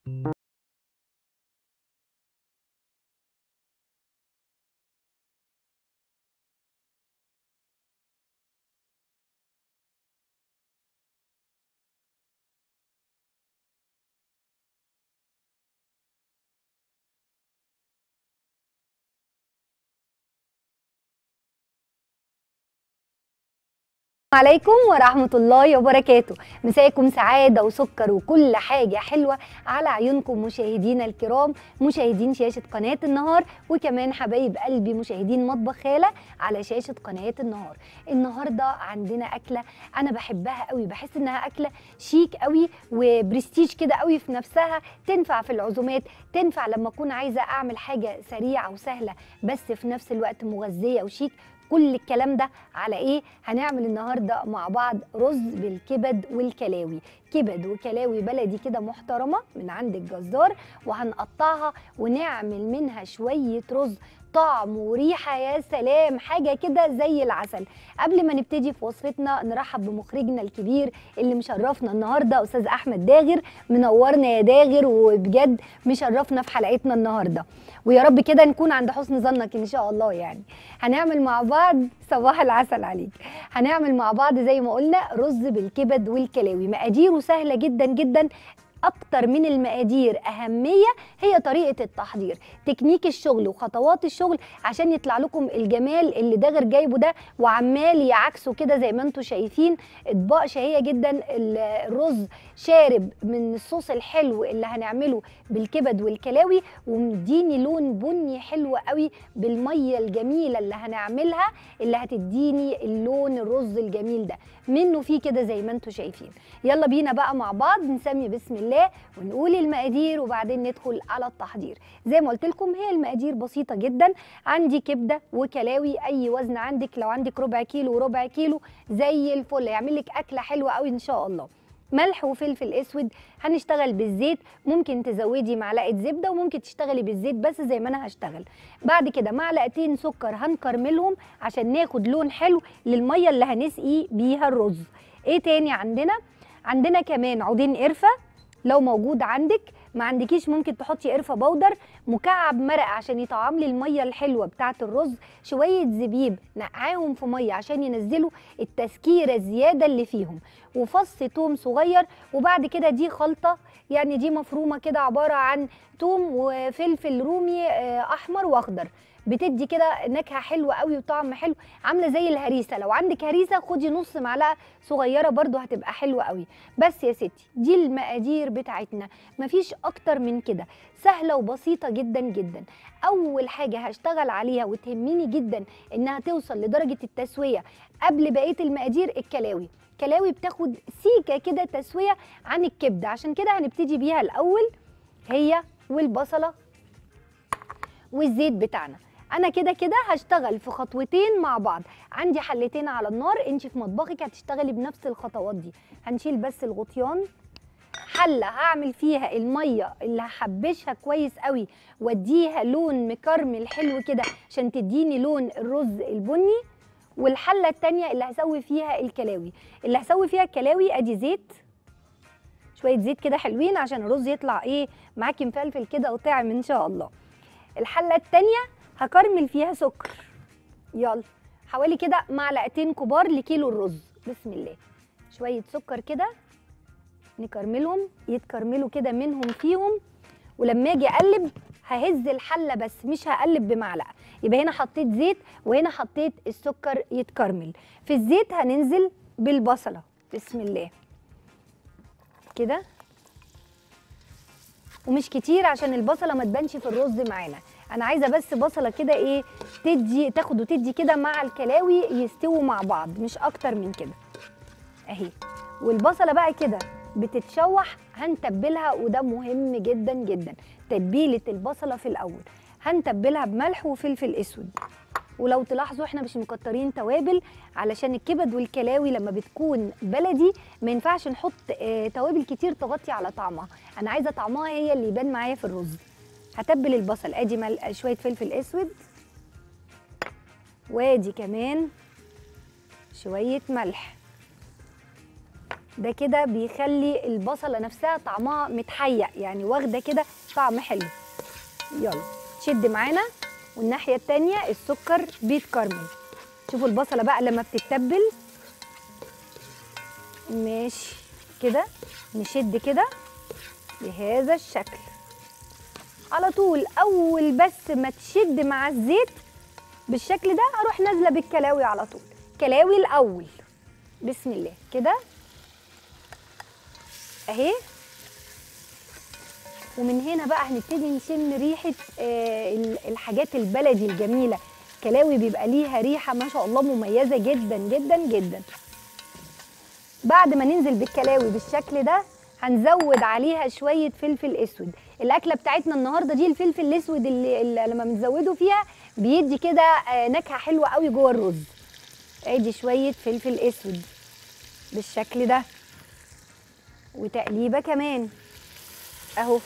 عليكم ورحمة الله وبركاته مساكم سعادة وسكر وكل حاجة حلوة على عيونكم مشاهدينا الكرام مشاهدين شاشة قناة النهار وكمان حبايب قلبي مشاهدين مطبخ خالة على شاشة قناة النهار النهاردة عندنا أكلة أنا بحبها قوي بحس إنها أكلة شيك قوي وبرستيج كده قوي في نفسها تنفع في العزومات تنفع لما أكون عايزة أعمل حاجة سريعة وسهلة بس في نفس الوقت مغذية وشيك كل الكلام ده على ايه هنعمل النهارده مع بعض رز بالكبد والكلاوي كبد وكلاوي بلدي كده محترمه من عند الجزار وهنقطعها ونعمل منها شويه رز طعم وريحه يا سلام حاجه كده زي العسل قبل ما نبتدي في وصفتنا نرحب بمخرجنا الكبير اللي مشرفنا النهارده استاذ احمد داغر منورنا يا داغر وبجد مشرفنا في حلقتنا النهارده ويا رب كده نكون عند حسن ظنك ان شاء الله يعني هنعمل مع بعض صباح العسل عليك هنعمل مع بعض زي ما قلنا رز بالكبد والكلاوي مقاديره سهله جدا جدا اكتر من المقادير اهميه هي طريقه التحضير تكنيك الشغل وخطوات الشغل عشان يطلع لكم الجمال اللي داغر جايبه ده وعمال يعكسه كده زي ما انتم شايفين اطباق شهيه جدا الرز شارب من الصوص الحلو اللي هنعمله بالكبد والكلاوي ومديني لون بني حلو قوي بالميه الجميله اللي هنعملها اللي هتديني اللون الرز الجميل ده منه فيه كده زي ما انتم شايفين يلا بينا بقى مع بعض نسمي بسم الله ونقول المقادير وبعدين ندخل على التحضير زي ما قلت لكم هي المقادير بسيطه جدا عندي كبده وكلاوي اي وزن عندك لو عندك ربع كيلو وربع كيلو زي الفل يعمل لك اكله حلوه قوي ان شاء الله ملح وفلفل اسود هنشتغل بالزيت ممكن تزودي معلقه زبده وممكن تشتغلي بالزيت بس زي ما انا هشتغل بعد كده معلقتين سكر هنكرملهم عشان ناخد لون حلو للميه اللي هنسقي بيها الرز ايه تاني عندنا عندنا كمان عودين قرفه لو موجود عندك ما عندكيش ممكن تحطي قرفه بودر مكعب مرق عشان يطعم لي الميه الحلوه بتاعه الرز شويه زبيب نقعاهم في ميه عشان ينزلوا التسكيره الزياده اللي فيهم وفص توم صغير وبعد كده دي خلطه يعني دي مفرومه كده عباره عن توم وفلفل رومي احمر واخضر بتدي كده نكهه حلوه قوي وطعم حلو عامله زي الهريسه لو عندك هريسه خدي نص معلقه صغيره برده هتبقى حلوه قوي بس يا ستي دي المقادير بتاعتنا مفيش اكتر من كده سهله وبسيطه جدا جدا اول حاجه هشتغل عليها وتهمني جدا انها توصل لدرجه التسويه قبل بقيه المقادير الكلاوي الكلاوي بتاخد سيكه كده تسويه عن الكبده عشان كده هنبتدي بيها الاول هي والبصله والزيت بتاعنا انا كده كده هشتغل في خطوتين مع بعض عندي حلتين على النار انت في مطبخك هتشتغلي بنفس الخطوات دي هنشيل بس الغطيان حله هعمل فيها الميه اللي هحبشها كويس قوي واديها لون مكرمل حلو كده عشان تديني لون الرز البني والحله التانية اللي هسوي فيها الكلاوي اللي هسوي فيها الكلاوي ادي زيت شويه زيت كده حلوين عشان الرز يطلع ايه معاكي مفلفل كده وطعم ان شاء الله الحله التانية هكرمل فيها سكر يلا حوالي كده معلقتين كبار لكيلو الرز بسم الله شويه سكر كده نكرملهم يتكرملوا كده منهم فيهم ولما اجي اقلب ههز الحله بس مش هقلب بمعلقه يبقى هنا حطيت زيت وهنا حطيت السكر يتكرمل في الزيت هننزل بالبصله بسم الله كده ومش كتير عشان البصله ما تبانش في الرز معانا انا عايزه بس بصله كده ايه تدي تاخد وتدي كده مع الكلاوي يستووا مع بعض مش اكتر من كده اهي والبصله بقى كده بتتشوح هنتبلها وده مهم جدا جدا تتبيله البصله في الاول هنتبلها بملح وفلفل اسود ولو تلاحظوا احنا مش مكترين توابل علشان الكبد والكلاوي لما بتكون بلدي ما ينفعش نحط اه توابل كتير تغطي على طعمها انا عايزه طعمها هي اللي يبان معايا في الرز هتبل البصل ادي مل... شويه فلفل اسود وادي كمان شويه ملح ده كده بيخلي البصله نفسها طعمها متحيق يعني واخده كده طعم حلو يلا تشد معانا والناحيه التانية السكر بيتكرمل شوفوا البصله بقى لما بتتبل ماشي كده نشد كده بهذا الشكل على طول اول بس ما تشد مع الزيت بالشكل ده اروح نازله بالكلاوي على طول كلاوي الاول بسم الله كده اهي ومن هنا بقى هنبتدي نشم ريحه آه ال- الحاجات البلدي الجميله كلاوي بيبقى ليها ريحه ما شاء الله مميزه جدا جدا جدا بعد ما ننزل بالكلاوي بالشكل ده هنزود عليها شويه فلفل اسود الاكله بتاعتنا النهارده دي الفلفل الاسود اللي, اللي لما بنزوده فيها بيدي كده آه، نكهه حلوه قوي جوه الرز ادي شويه فلفل اسود بالشكل ده وتقليبه كمان اهو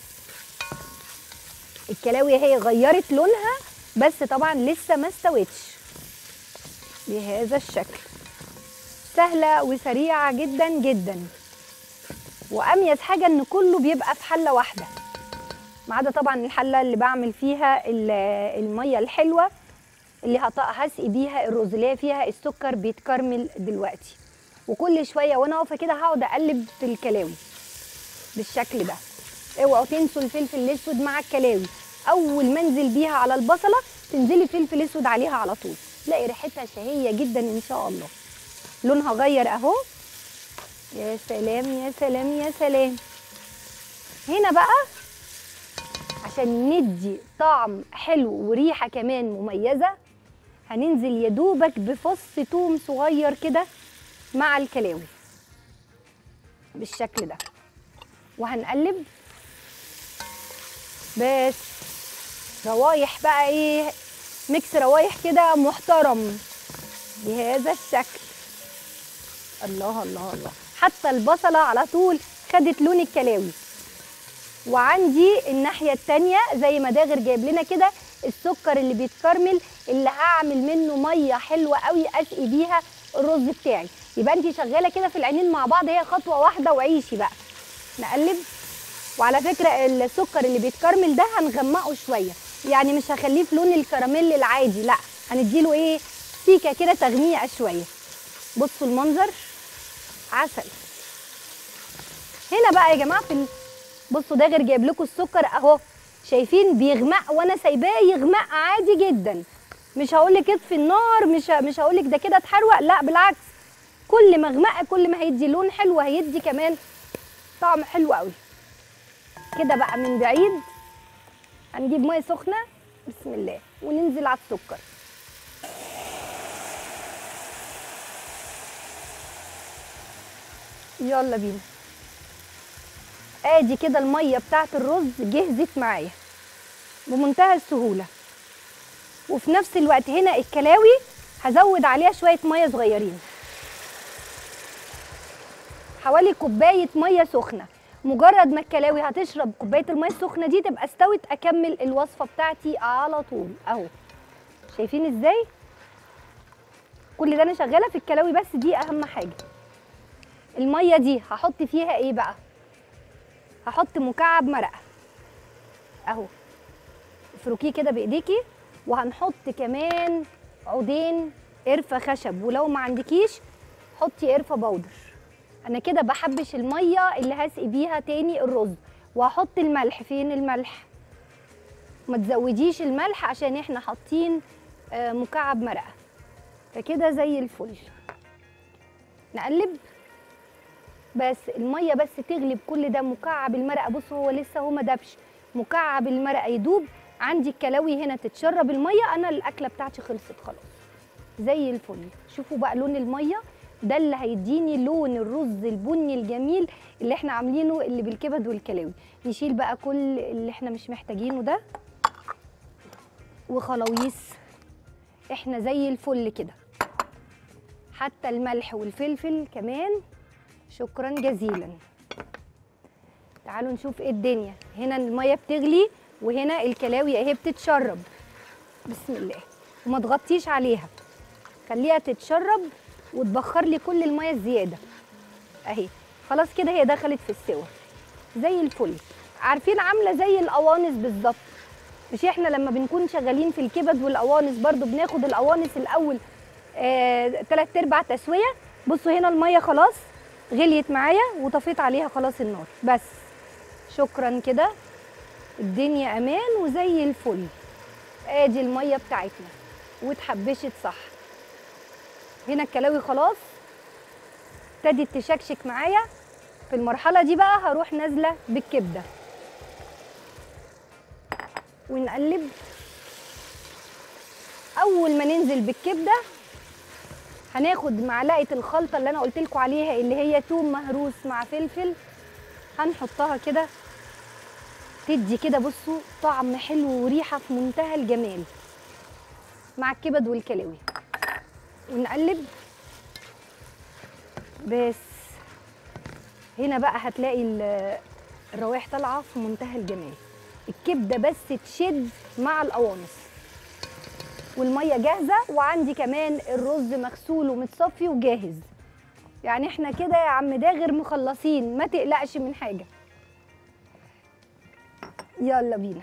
الكلاوي هي غيرت لونها بس طبعا لسه ما استوتش بهذا الشكل سهله وسريعه جدا جدا واميز حاجه ان كله بيبقى في حله واحده ما عدا طبعا الحله اللي بعمل فيها ال- الميه الحلوه اللي هط- هسقي بيها الرز اللي هي فيها السكر بيتكرمل دلوقتي وكل شويه وانا واقفه كده هقعد اقلب في الكلاوي بالشكل ده اوعوا تنسوا الفلفل الاسود مع الكلاوي اول ما انزل بيها على البصله تنزلي فلفل اسود عليها على طول تلاقي ريحتها شهيه جدا ان شاء الله لونها غير اهو يا سلام يا سلام يا سلام هنا بقى عشان ندي طعم حلو وريحه كمان مميزه هننزل يا دوبك بفص توم صغير كده مع الكلاوي بالشكل ده وهنقلب بس روايح بقى ايه ميكس روايح كده محترم بهذا الشكل الله الله الله حتى البصله على طول خدت لون الكلاوي وعندي الناحيه التانية زي ما داغر جايب لنا كده السكر اللي بيتكرمل اللي هعمل منه ميه حلوه قوي اسقي بيها الرز بتاعي يبقى انت شغاله كده في العينين مع بعض هي خطوه واحده وعيشي بقى نقلب وعلى فكره السكر اللي بيتكرمل ده هنغمقه شويه يعني مش هخليه في لون الكراميل العادي لا هنديله ايه سيكه كده تغميقه شويه بصوا المنظر عسل هنا بقى يا جماعه في ال... بصوا داغر جايب لكم السكر اهو شايفين بيغمق وانا سايباه يغمق عادي جدا مش هقول لك اطفي النار مش ه- مش هقول لك ده كده اتحروق لا بالعكس كل ما اغمق كل ما هيدي لون حلو هيدي كمان طعم حلو قوي كده بقى من بعيد هنجيب ميه سخنه بسم الله وننزل على السكر يلا بينا ادي كده الميه بتاعت الرز جهزت معايا بمنتهى السهوله وفي نفس الوقت هنا الكلاوي هزود عليها شويه ميه صغيرين حوالي كوبايه ميه سخنه مجرد ما الكلاوي هتشرب كوبايه الميه السخنه دي تبقى استوت اكمل الوصفه بتاعتي على طول اهو شايفين ازاي كل ده انا شغاله في الكلاوي بس دي اهم حاجه الميه دي هحط فيها ايه بقى هحط مكعب مرقه اهو افركيه كده بايديكي وهنحط كمان عودين قرفه خشب ولو ما عندكيش حطي قرفه بودر انا كده بحبش الميه اللي هسقي بيها تاني الرز وهحط الملح فين الملح ما تزوديش الملح عشان احنا حاطين آه، مكعب مرقه فكده زي الفل نقلب بس الميه بس تغلب كل ده مكعب المرقه بصوا هو لسه هو ما دبش مكعب المرقه يدوب عندي الكلاوي هنا تتشرب الميه انا الاكله بتاعتي خلصت خلاص زي الفل شوفوا بقى لون الميه ده اللي هيديني لون الرز البني الجميل اللي احنا عاملينه اللي بالكبد والكلاوي نشيل بقى كل اللي احنا مش محتاجينه ده وخلاويص احنا زي الفل كده حتى الملح والفلفل كمان شكرا جزيلا تعالوا نشوف ايه الدنيا هنا الميه بتغلي وهنا الكلاوي اهي بتتشرب بسم الله وما تغطيش عليها خليها تتشرب وتبخر لي كل الميه الزياده اهي خلاص كده هي دخلت في السوا زي الفل عارفين عامله زي القوانص بالظبط مش احنا لما بنكون شغالين في الكبد والقوانص برضو بناخد القوانص الاول آه، تلات ارباع تسويه بصوا هنا الميه خلاص غليت معايا وطفيت عليها خلاص النار بس شكرا كده الدنيا امان وزي الفل ادي الميه بتاعتنا واتحبشت صح هنا الكلاوي خلاص ابتدت تشكشك معايا في المرحله دي بقى هروح نازله بالكبده ونقلب اول ما ننزل بالكبده هناخد معلقه الخلطه اللي انا قلت لكم عليها اللي هي توم مهروس مع فلفل هنحطها كده تدي كده بصوا طعم حلو وريحه في منتهى الجمال مع الكبد والكلاوي ونقلب بس هنا بقى هتلاقي ال- الروايح طالعه في منتهى الجمال الكبده بس تشد مع القوانص والميه جاهزه وعندي كمان الرز مغسول ومتصفي وجاهز يعني احنا كده يا عم داغر مخلصين ما تقلقش من حاجه يلا بينا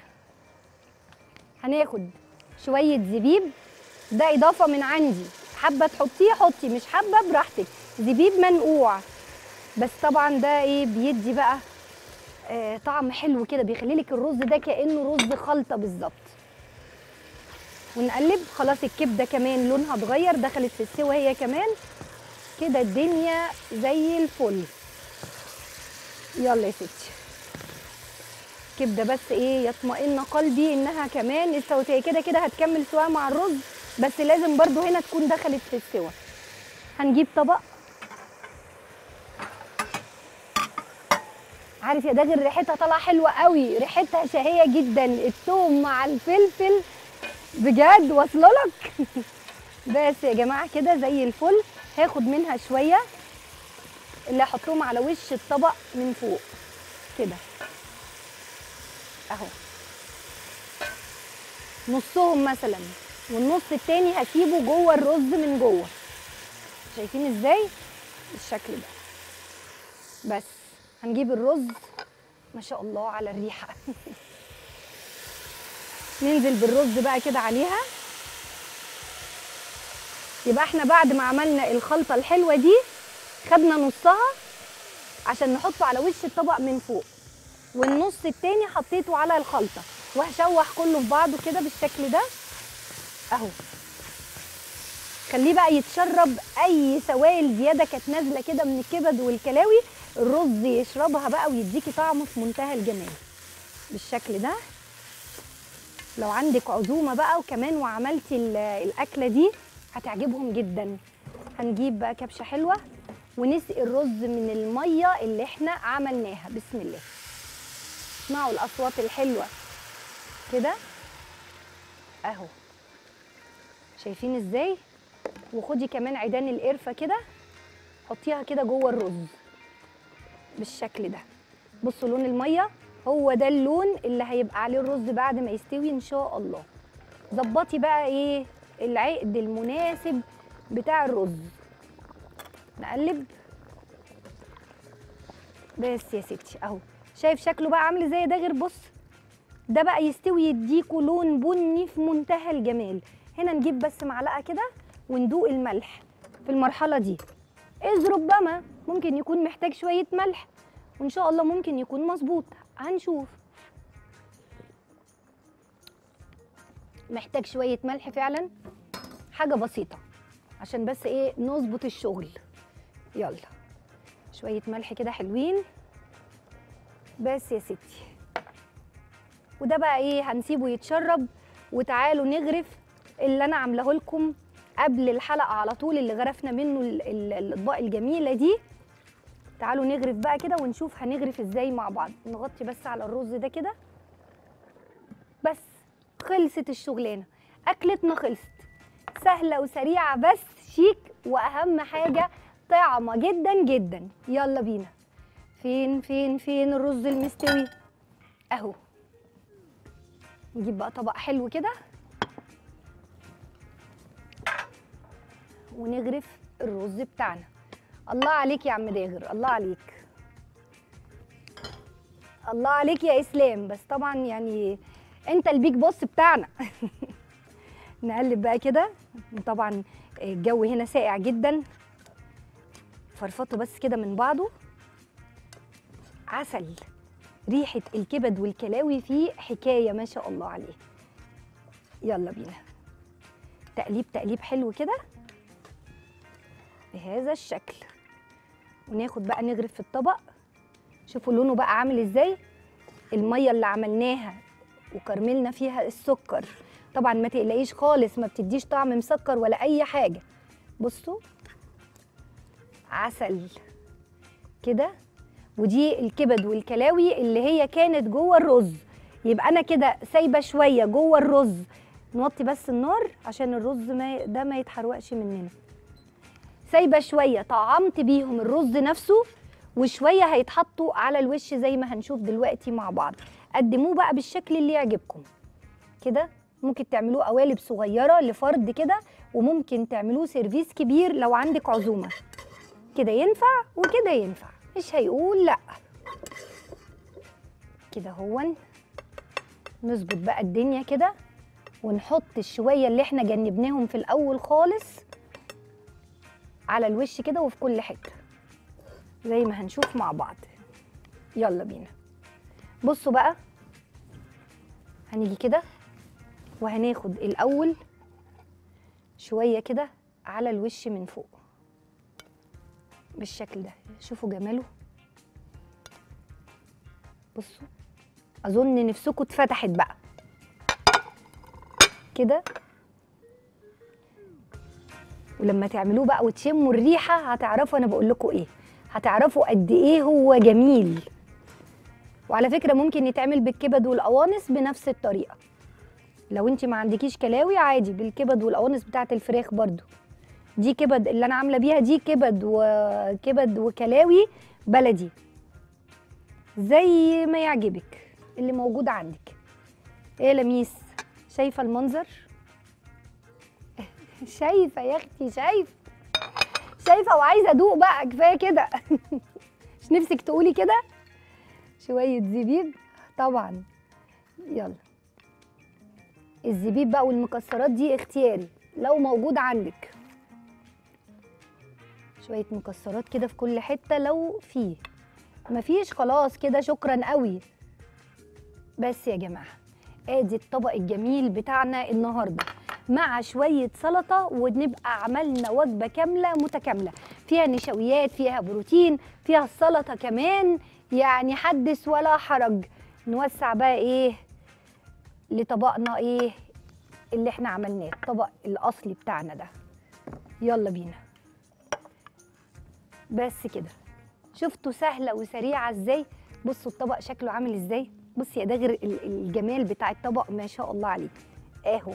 هناخد شويه زبيب ده اضافه من عندي حابه تحطيه حطي مش حابه براحتك زبيب منقوع بس طبعا ده ايه بيدي بقى آه طعم حلو كده بيخلي لك الرز ده كانه رز خلطه بالظبط ونقلب خلاص الكبده كمان لونها اتغير دخلت في السوا هي كمان كده الدنيا زي الفل يلا يا ستي كبده بس ايه يطمئن قلبي انها كمان استوت هي كده كده هتكمل سواها مع الرز بس لازم برضو هنا تكون دخلت في السوا هنجيب طبق عارف يا داغر ريحتها طالعه حلوه قوي ريحتها شهيه جدا الثوم مع الفلفل بجد واصله لك بس يا جماعه كده زي الفل هاخد منها شويه اللي هحطهم على وش الطبق من فوق كده اهو نصهم مثلا والنص التاني هسيبه جوه الرز من جوه شايفين ازاي بالشكل ده بس هنجيب الرز ما شاء الله على الريحه ننزل بالرز بقى كده عليها يبقى احنا بعد ما عملنا الخلطه الحلوه دي خدنا نصها عشان نحطه على وش الطبق من فوق والنص التاني حطيته على الخلطه وهشوح كله في بعضه كده بالشكل ده اهو خليه بقى يتشرب اي سوائل زياده كانت نازله كده من الكبد والكلاوي الرز يشربها بقى ويديكي طعم في منتهى الجمال بالشكل ده لو عندك عزومه بقى وكمان وعملتي ال- الاكله دي هتعجبهم جدا هنجيب بقى كبشه حلوه ونسقي الرز من الميه اللي احنا عملناها بسم الله اسمعوا الاصوات الحلوه كده اهو شايفين ازاي وخدي كمان عيدان القرفه كده حطيها كده جوه الرز بالشكل ده بصوا لون الميه هو ده اللون اللي هيبقى عليه الرز بعد ما يستوي ان شاء الله ظبطي بقى ايه العقد المناسب بتاع الرز نقلب بس يا ستي اهو شايف شكله بقى عامل ازاي ده غير بص ده بقى يستوي يديكوا لون بني في منتهى الجمال هنا نجيب بس معلقه كده وندوق الملح في المرحله دي إذ ربما ممكن يكون محتاج شويه ملح وان شاء الله ممكن يكون مظبوط هنشوف محتاج شويه ملح فعلا حاجه بسيطه عشان بس ايه نظبط الشغل يلا شويه ملح كده حلوين بس يا ستي وده بقى ايه هنسيبه يتشرب وتعالوا نغرف اللي انا عاملاه لكم قبل الحلقه على طول اللي غرفنا منه ال- ال- الاطباق الجميله دي تعالوا نغرف بقى كده ونشوف هنغرف ازاي مع بعض نغطي بس على الرز ده كده بس خلصت الشغلانه اكلتنا خلصت سهله وسريعه بس شيك واهم حاجه طعمه جدا جدا يلا بينا فين فين فين الرز المستوي اهو نجيب بقى طبق حلو كده ونغرف الرز بتاعنا الله عليك يا عم داغر الله عليك الله عليك يا اسلام بس طبعا يعني انت البيج بوس بتاعنا نقلب بقى كده طبعا الجو هنا ساقع جدا فرفطه بس كده من بعضه عسل ريحة الكبد والكلاوي فيه حكاية ما شاء الله عليه يلا بينا تقليب تقليب حلو كده بهذا الشكل وناخد بقى نغرف في الطبق شوفوا لونه بقى عامل ازاي المية اللي عملناها وكرملنا فيها السكر طبعا ما تقلقيش خالص ما بتديش طعم مسكر ولا اي حاجة بصوا عسل كده ودي الكبد والكلاوي اللي هي كانت جوه الرز يبقى انا كده سايبه شويه جوه الرز نوطي بس النار عشان الرز ما ده ما يتحرقش مننا سايبه شويه طعمت بيهم الرز نفسه وشويه هيتحطوا على الوش زي ما هنشوف دلوقتي مع بعض قدموه بقى بالشكل اللي يعجبكم كده ممكن تعملوه قوالب صغيره لفرد كده وممكن تعملوه سيرفيس كبير لو عندك عزومه كده ينفع وكده ينفع مش هيقول لا كده هون نظبط بقى الدنيا كده ونحط الشويه اللي احنا جنبناهم في الاول خالص على الوش كده وفي كل حته زي ما هنشوف مع بعض يلا بينا بصوا بقى هنيجي كده وهناخد الاول شويه كده على الوش من فوق بالشكل ده شوفوا جماله بصوا اظن نفسكم اتفتحت بقى كده ولما تعملوه بقى وتشموا الريحه هتعرفوا انا بقول لكم ايه هتعرفوا قد ايه هو جميل وعلى فكره ممكن يتعمل بالكبد والقوانص بنفس الطريقه لو انت ما عندكيش كلاوي عادي بالكبد والقوانص بتاعه الفراخ برضو دي كبد اللي انا عامله بيها دي كبد وكبد وكلاوي بلدي زي ما يعجبك اللي موجود عندك ايه يا لميس شايفه المنظر شايفه يا اختي شايفه شايفه وعايزه ادوق بقى كفايه كده مش نفسك تقولي كده شويه زبيب طبعا يلا الزبيب بقى والمكسرات دي اختياري لو موجود عندك شويه مكسرات كده في كل حته لو فيه مفيش خلاص كده شكرا قوي بس يا جماعه ادي الطبق الجميل بتاعنا النهارده مع شويه سلطه ونبقى عملنا وجبه كامله متكامله فيها نشويات فيها بروتين فيها السلطه كمان يعني حدث ولا حرج نوسع بقى ايه لطبقنا ايه اللي احنا عملناه الطبق الاصلي بتاعنا ده يلا بينا بس كده شفتوا سهله وسريعه ازاي بصوا الطبق شكله عامل ازاي بصي يا ده غير ال- الجمال بتاع الطبق ما شاء الله عليه اهو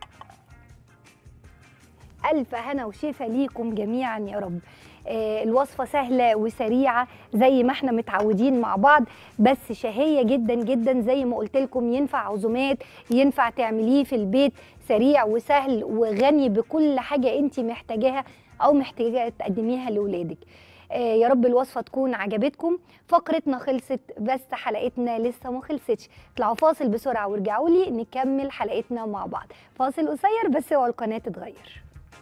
الف هنا وشفا ليكم جميعا يا رب آه الوصفه سهله وسريعه زي ما احنا متعودين مع بعض بس شهيه جدا جدا زي ما قلت لكم ينفع عزومات ينفع تعمليه في البيت سريع وسهل وغني بكل حاجه انت محتاجاها او محتاجه تقدميها لاولادك آه يا رب الوصفه تكون عجبتكم فقرتنا خلصت بس حلقتنا لسه ما خلصتش اطلعوا فاصل بسرعه وارجعوا لي نكمل حلقتنا مع بعض فاصل قصير بس اوعوا القناه تتغير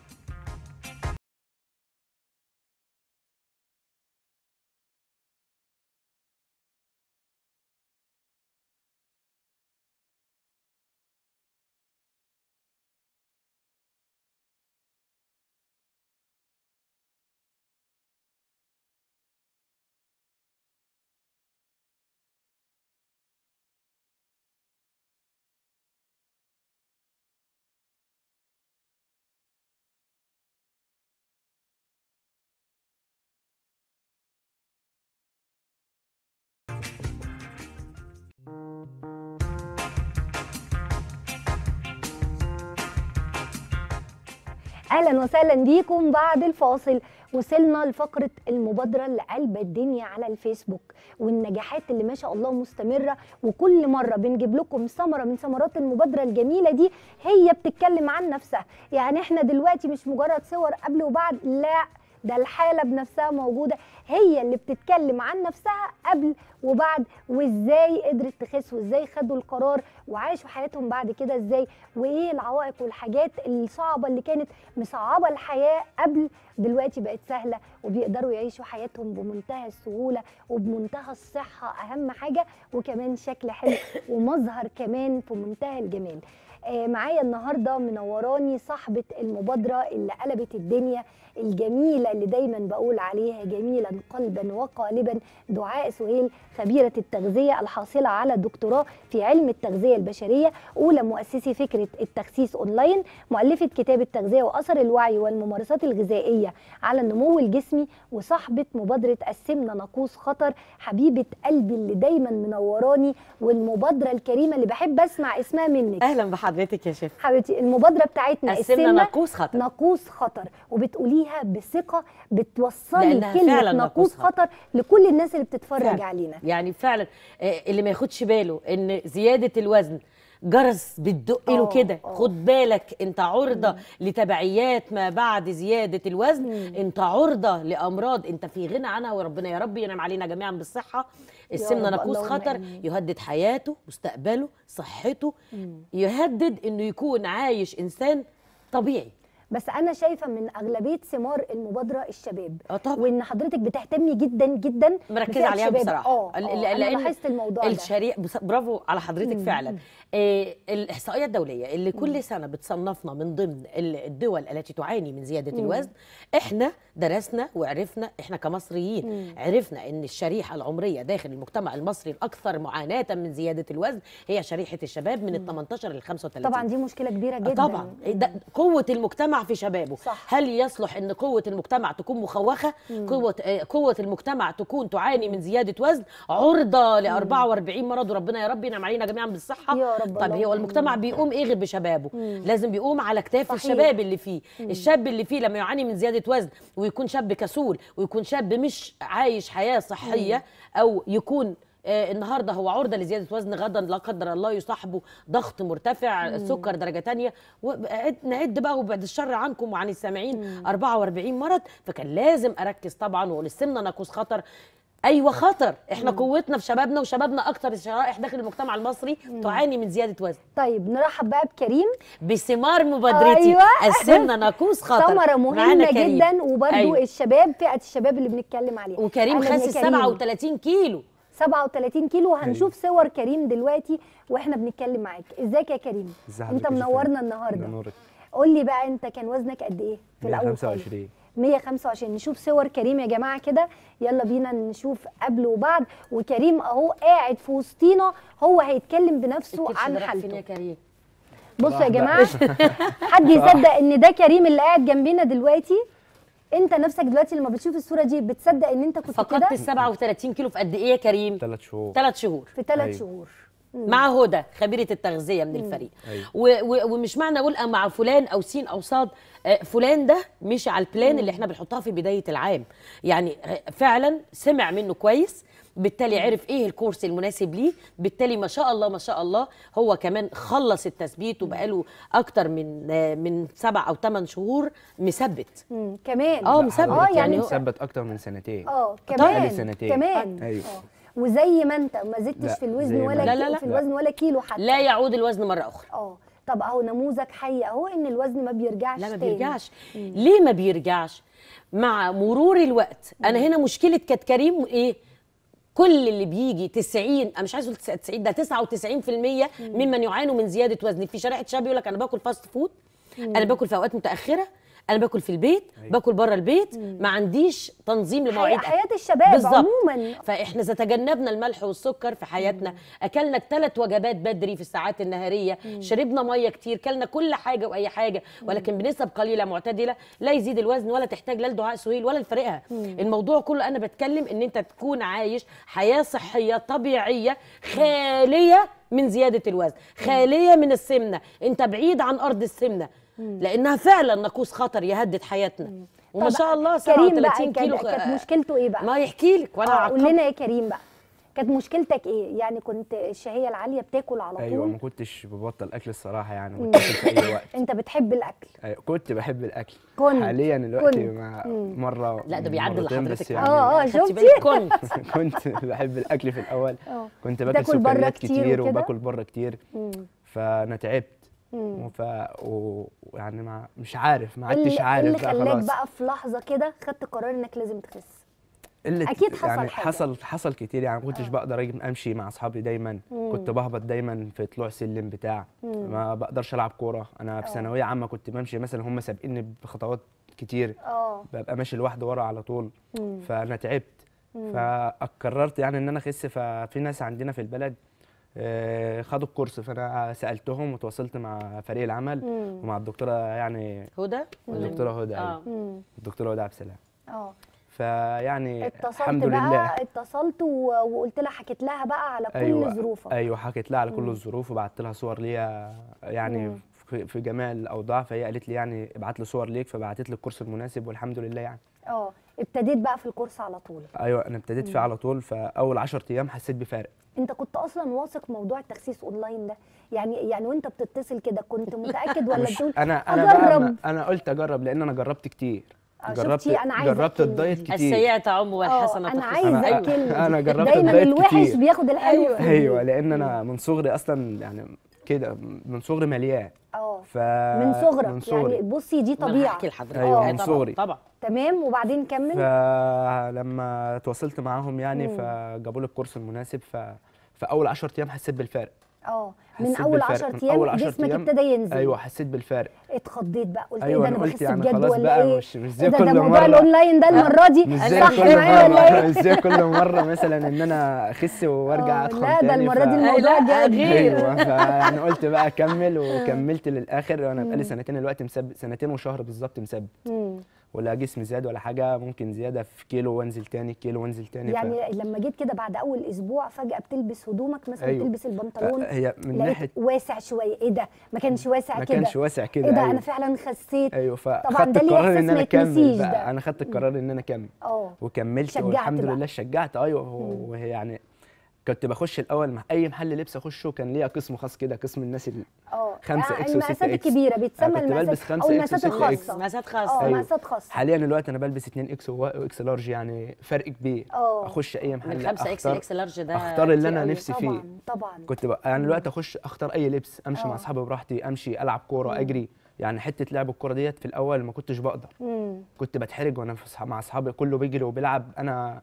اهلا وسهلا بيكم بعد الفاصل وصلنا لفقره المبادره اللي قلب الدنيا على الفيسبوك والنجاحات اللي ما شاء الله مستمره وكل مره بنجيب لكم ثمره من ثمرات المبادره الجميله دي هي بتتكلم عن نفسها يعني احنا دلوقتي مش مجرد صور قبل وبعد لا ده الحاله بنفسها موجوده هي اللي بتتكلم عن نفسها قبل وبعد وازاي قدرت تخس وازاي خدوا القرار وعاشوا حياتهم بعد كده ازاي وايه العوائق والحاجات الصعبه اللي كانت مصعبه الحياه قبل دلوقتي بقت سهله وبيقدروا يعيشوا حياتهم بمنتهى السهوله وبمنتهى الصحه اهم حاجه وكمان شكل حلو ومظهر كمان في منتهى الجمال آه، معايا النهارده منوراني صاحبه المبادره اللي قلبت الدنيا الجميله اللي دايما بقول عليها جميلا قلبا وقالبا دعاء سهيل خبيره التغذيه الحاصله على دكتوراه في علم التغذيه البشريه اولى مؤسسي فكره التخسيس اونلاين مؤلفه كتاب التغذيه واثر الوعي والممارسات الغذائيه على النمو الجسمي وصاحبه مبادره السمنه ناقوس خطر حبيبه قلبي اللي دايما منوراني والمبادره الكريمه اللي بحب اسمع اسمها منك اهلا بحضرتك يا شيف حبيبتي المبادره بتاعتنا السمنه ناقوس خطر ناقوس خطر وبتقوليها بثقه بتوصلي لأنها كلمه فعلاً ناقوس ناقوس خطر لكل الناس اللي بتتفرج فعلاً. علينا يعني فعلا آه، اللي ما ياخدش باله ان زياده الوزن جرس بتدق له آه، كده آه. خد بالك انت عرضه لتبعيات ما بعد زياده الوزن مم. انت عرضه لامراض انت في غنى عنها وربنا يا رب ينعم علينا جميعا بالصحه السمنه رب، ناقوس اللهم خطر آمين. يهدد حياته مستقبله صحته مم. يهدد انه يكون عايش انسان طبيعي بس انا شايفه من اغلبيه ثمار المبادره الشباب اه طبعا وان حضرتك بتهتمي جدا جدا مركزه بفئة عليها الشباب. بصراحه اه ال- آه، ال- انا لاحظت الموضوع ده الشريعة بص- برافو على حضرتك مم. فعلا آه الاحصائيه الدوليه اللي كل سنه بتصنفنا من ضمن ال- الدول التي تعاني من زياده مم. الوزن احنا درسنا وعرفنا احنا كمصريين مم. عرفنا ان الشريحه العمريه داخل المجتمع المصري الاكثر معاناه من زياده الوزن هي شريحه الشباب من ال 18 لل 35 طبعا دي مشكله كبيره آه جدا طبعا ده قوه المجتمع في شبابه صح. هل يصلح ان قوه المجتمع تكون مخوخه مم. قوه آه، قوه المجتمع تكون تعاني من زياده وزن عرضه ل 44 مرض وربنا يا رب ينعم علينا جميعا بالصحه يا رب طب اللهم هو المجتمع آمين. بيقوم ايه غير بشبابه مم. لازم بيقوم على كتاف صحيح. الشباب اللي فيه الشاب اللي فيه لما يعاني من زياده وزن ويكون شاب كسول ويكون شاب مش عايش حياه صحيه او يكون آه النهارده هو عرضه لزياده وزن غدا لا قدر الله يصاحبه ضغط مرتفع سكر درجه تانية وعد- نعد بقى وبعد الشر عنكم وعن السامعين 44 مرض فكان لازم اركز طبعا واقول السمنه ناقوس خطر ايوه خطر احنا قوتنا في شبابنا وشبابنا اكتر الشرائح داخل المجتمع المصري تعاني من زياده وزن طيب نرحب بقى بكريم بثمار مبادرتي أيوة. السمنه ناقوس خطر ثمره معانا مهمه كريم. جدا وبرده أيوة. الشباب فئه الشباب اللي بنتكلم عليها وكريم أهلاً يا خس كريم. 37 كيلو 37 كيلو وهنشوف صور كريم دلوقتي واحنا بنتكلم معاك ازيك يا كريم ازي انت حضرتك يا منورنا شيفاء؟ النهارده نورك قول لي بقى انت كان وزنك قد ايه في الاول خالص 125 125 نشوف صور كريم يا جماعه كده يلا بينا نشوف قبل وبعد وكريم اهو قاعد في وسطينا هو هيتكلم بنفسه الكرش عن ده راح فين يا حالته كريم بصوا يا راح جماعه حد يصدق ان ده كريم اللي قاعد جنبنا دلوقتي انت نفسك دلوقتي لما بتصوف الصوره دي بتصدق ان انت كنت فقدت كده ال 37 كيلو في قد ايه يا كريم ثلاث شهور ثلاث شهور في ثلاث أيوة. شهور مع هدى خبيره التغذيه من الفريق أيوة. و و ومش معنى اقول أه مع فلان او سين او صاد آه، فلان ده مشي على البلان اللي احنا بنحطها في بدايه العام يعني آه، فعلا سمع منه كويس بالتالي عرف ايه الكورس المناسب ليه بالتالي ما شاء الله ما شاء الله هو كمان خلص التثبيت وبقاله اكتر من آه، من سبع او ثمان شهور مثبت مم. كمان اه لا، مثبت اه حضرتك يعني هو- مثبت اكتر من سنتين اه طيب. كمان بقالي سنتين. كمان أيوة. آه. وزي ما انت ما زدتش لا، في الوزن زي ما ولا أنا. لا، لا، لا. في الوزن ولا كيلو حتى لا يعود الوزن مره اخرى اه طب اهو نموذج حي اهو ان الوزن ما بيرجعش لا ما تاني. بيرجعش ليه ما بيرجعش مع مرور الوقت انا هنا مشكله كانت كريم ايه كل اللي بيجي 90 انا مش عايز اقول 90 ده 99% ممن يعانوا من زياده وزن في شريحه شباب يقول لك انا باكل فاست فود انا باكل في اوقات متاخره انا باكل في البيت باكل بره البيت ما عنديش تنظيم لمواعيد حي- حياه الشباب بالظبط. عموما فاحنا اذا تجنبنا الملح والسكر في حياتنا اكلنا ثلاث وجبات بدري في الساعات النهاريه شربنا ميه كتير كلنا كل حاجه واي حاجه ولكن بنسب قليله معتدله لا يزيد الوزن ولا تحتاج لا لدعاء سهيل ولا لفريقها الموضوع كله انا بتكلم ان انت تكون عايش حياه صحيه طبيعيه خاليه من زياده الوزن خاليه من السمنه انت بعيد عن ارض السمنه لانها فعلا ناقوس خطر يهدد حياتنا وما طب شاء الله كريم بقى 37 كان- كيلو كانت مشكلته ايه بقى ما يحكي لك وانا آه، قول أعقب. لنا يا كريم بقى كانت مشكلتك ايه يعني كنت الشهيه العاليه بتاكل على طول ايوه ما كنتش ببطل اكل الصراحه يعني كنت باكل في اي وقت انت بتحب الاكل أيوة كنت بحب الاكل كنت. حاليا دلوقتي كنت. ما مم. مره لا ده بيعدل مرتين لحضرتك بس يعني اه اه خدتي شفتي بالك كنت كنت بحب الاكل في الاول اه كنت باكل بتاكل برا سكريات كتير كتير وكده؟ وباكل بره كتير مم. فانا تعبت مم. وف و- ويعني ما مش عارف ما إيه اللي- عدتش إيه عارف اللي بقى خلاك خلاص بقى في لحظه كده خدت قرار انك لازم تخس اللي أكيد حصل يعني حاجة. حصل حصل كتير يعني ما كنتش آه. بقدر أجي- امشي مع اصحابي دايما مم. كنت بهبط دايما في طلوع سلم بتاع مم. ما بقدرش العب كوره انا في آه. ثانويه عامه كنت بمشي مثلا هم سابقيني بخطوات كتير اه ببقى ماشي لوحدي ورا على طول مم. فانا تعبت مم. فقررت يعني ان انا اخس ففي ناس عندنا في البلد آه، خدوا الكورس فانا سالتهم وتواصلت مع فريق العمل مم. ومع الدكتوره يعني هدى ولا الدكتوره هدى اه أيوة. مم. الدكتوره هدى عبد السلام اه فيعني اتصلت الحمد بقى لله اتصلت و... وقلت لها حكيت لها بقى على كل ايوه ظروفك ايوه حكيت لها على كل مم. الظروف وبعت لها صور ليا يعني مم. في, في جميع الاوضاع فهي قالت لي يعني ابعت لي صور ليك فبعتت لي الكورس المناسب والحمد لله يعني اه ابتديت بقى في الكورس على طول ايوه انا ابتديت فيه على طول فاول 10 ايام حسيت بفارق انت كنت اصلا واثق موضوع التخسيس اونلاين ده يعني يعني وانت بتتصل كده كنت متاكد ولا مش بتقول انا انا بقى أجرب؟ ما- انا قلت اجرب لان انا جربت كتير آه، جربت شفتي؟ أنا عايزة جربت أكل. الدايت كتير السيئة تعم اه والحسنة انا تخص. عايزه أنا- الكلمه أنا دي. جربت دايما الدايت الوحش كتير. بياخد الحلو أيوة. فيه. ايوه لان انا من صغري اصلا يعني كده من صغري مليان اه ف من صغرك من صغري يعني بصي دي ما أنا طبيعه هحكي لحضرتك أيوة، آه، من طبعاً، صغري. طبعا تمام وبعدين كمل فلما تواصلت معاهم يعني مم. فجابوا لي الكورس المناسب ف في اول 10 ايام حسيت بالفرق اه من حسيت اول بالفرق. 10 من ايام أول 10 جسمك أيام ابتدى ينزل ايوه حسيت بالفرق اتخضيت بقى قلت ايوه ايه ده انا انا قلت بخس يعني بجد خلاص ولا بقى ايه مش مش زي إيه ده كل ده موضوع مره الاونلاين ده المره دي مش زي صح كل معايا ولا مره ايه مش زي كل مره مثلا ان انا اخس وارجع آه، اتخن لا ده تاني المره ف- دي الموضوع لا، جد غير. ايوه فيعني قلت بقى اكمل وكملت للاخر وانا بقالي سنتين دلوقتي مثبت سنتين وشهر بالظبط مثبت مم. ولا جسمي زاد ولا حاجه ممكن زياده في كيلو وانزل تاني كيلو وانزل تاني ف- يعني لما جيت كده بعد اول اسبوع فجاه بتلبس هدومك مثلا أيوة. تلبس البنطلون هي من لقيت ناحيه واسع شويه ايه ده ما كانش واسع ما كده كانش واسع كده ايه ده أيوة. انا فعلا خسيت ايوه طبعاً فاخدت ده ليه القرار إحساس ان ما انا اكمل يتنسيش ده. بقى انا خدت القرار ان انا اكمل اه وكملت شجعت والحمد بقى. لله شجعت ايوه وهي يعني كنت بخش الاول مع اي محل لبس اخشه كان ليا قسم خاص كده قسم الناس اللي اه خمسة آه، إكس المقاسات وستة إكس. الكبيره بيتسمى أنا كنت بلبس المقاسات خمسة او إكس المقاسات وستة إكس. الخاصه مقاسات اه خاصة أيوة. مقاسات خاصه حاليا دلوقتي انا بلبس 2 اكس واكس لارج يعني فرق كبير اه اخش اي محل من 5 اكس أختار- الاكس لارج ده اختار اللي كتير انا قوي. نفسي فيه طبعا طبعا كنت بقى يعني دلوقتي اخش اختار اي لبس امشي آه. مع اصحابي براحتي امشي العب كوره اجري يعني حته لعب الكوره ديت في الاول ما كنتش بقدر مم. كنت بتحرج وانا في أصحاب- مع اصحابي كله بيجري وبيلعب انا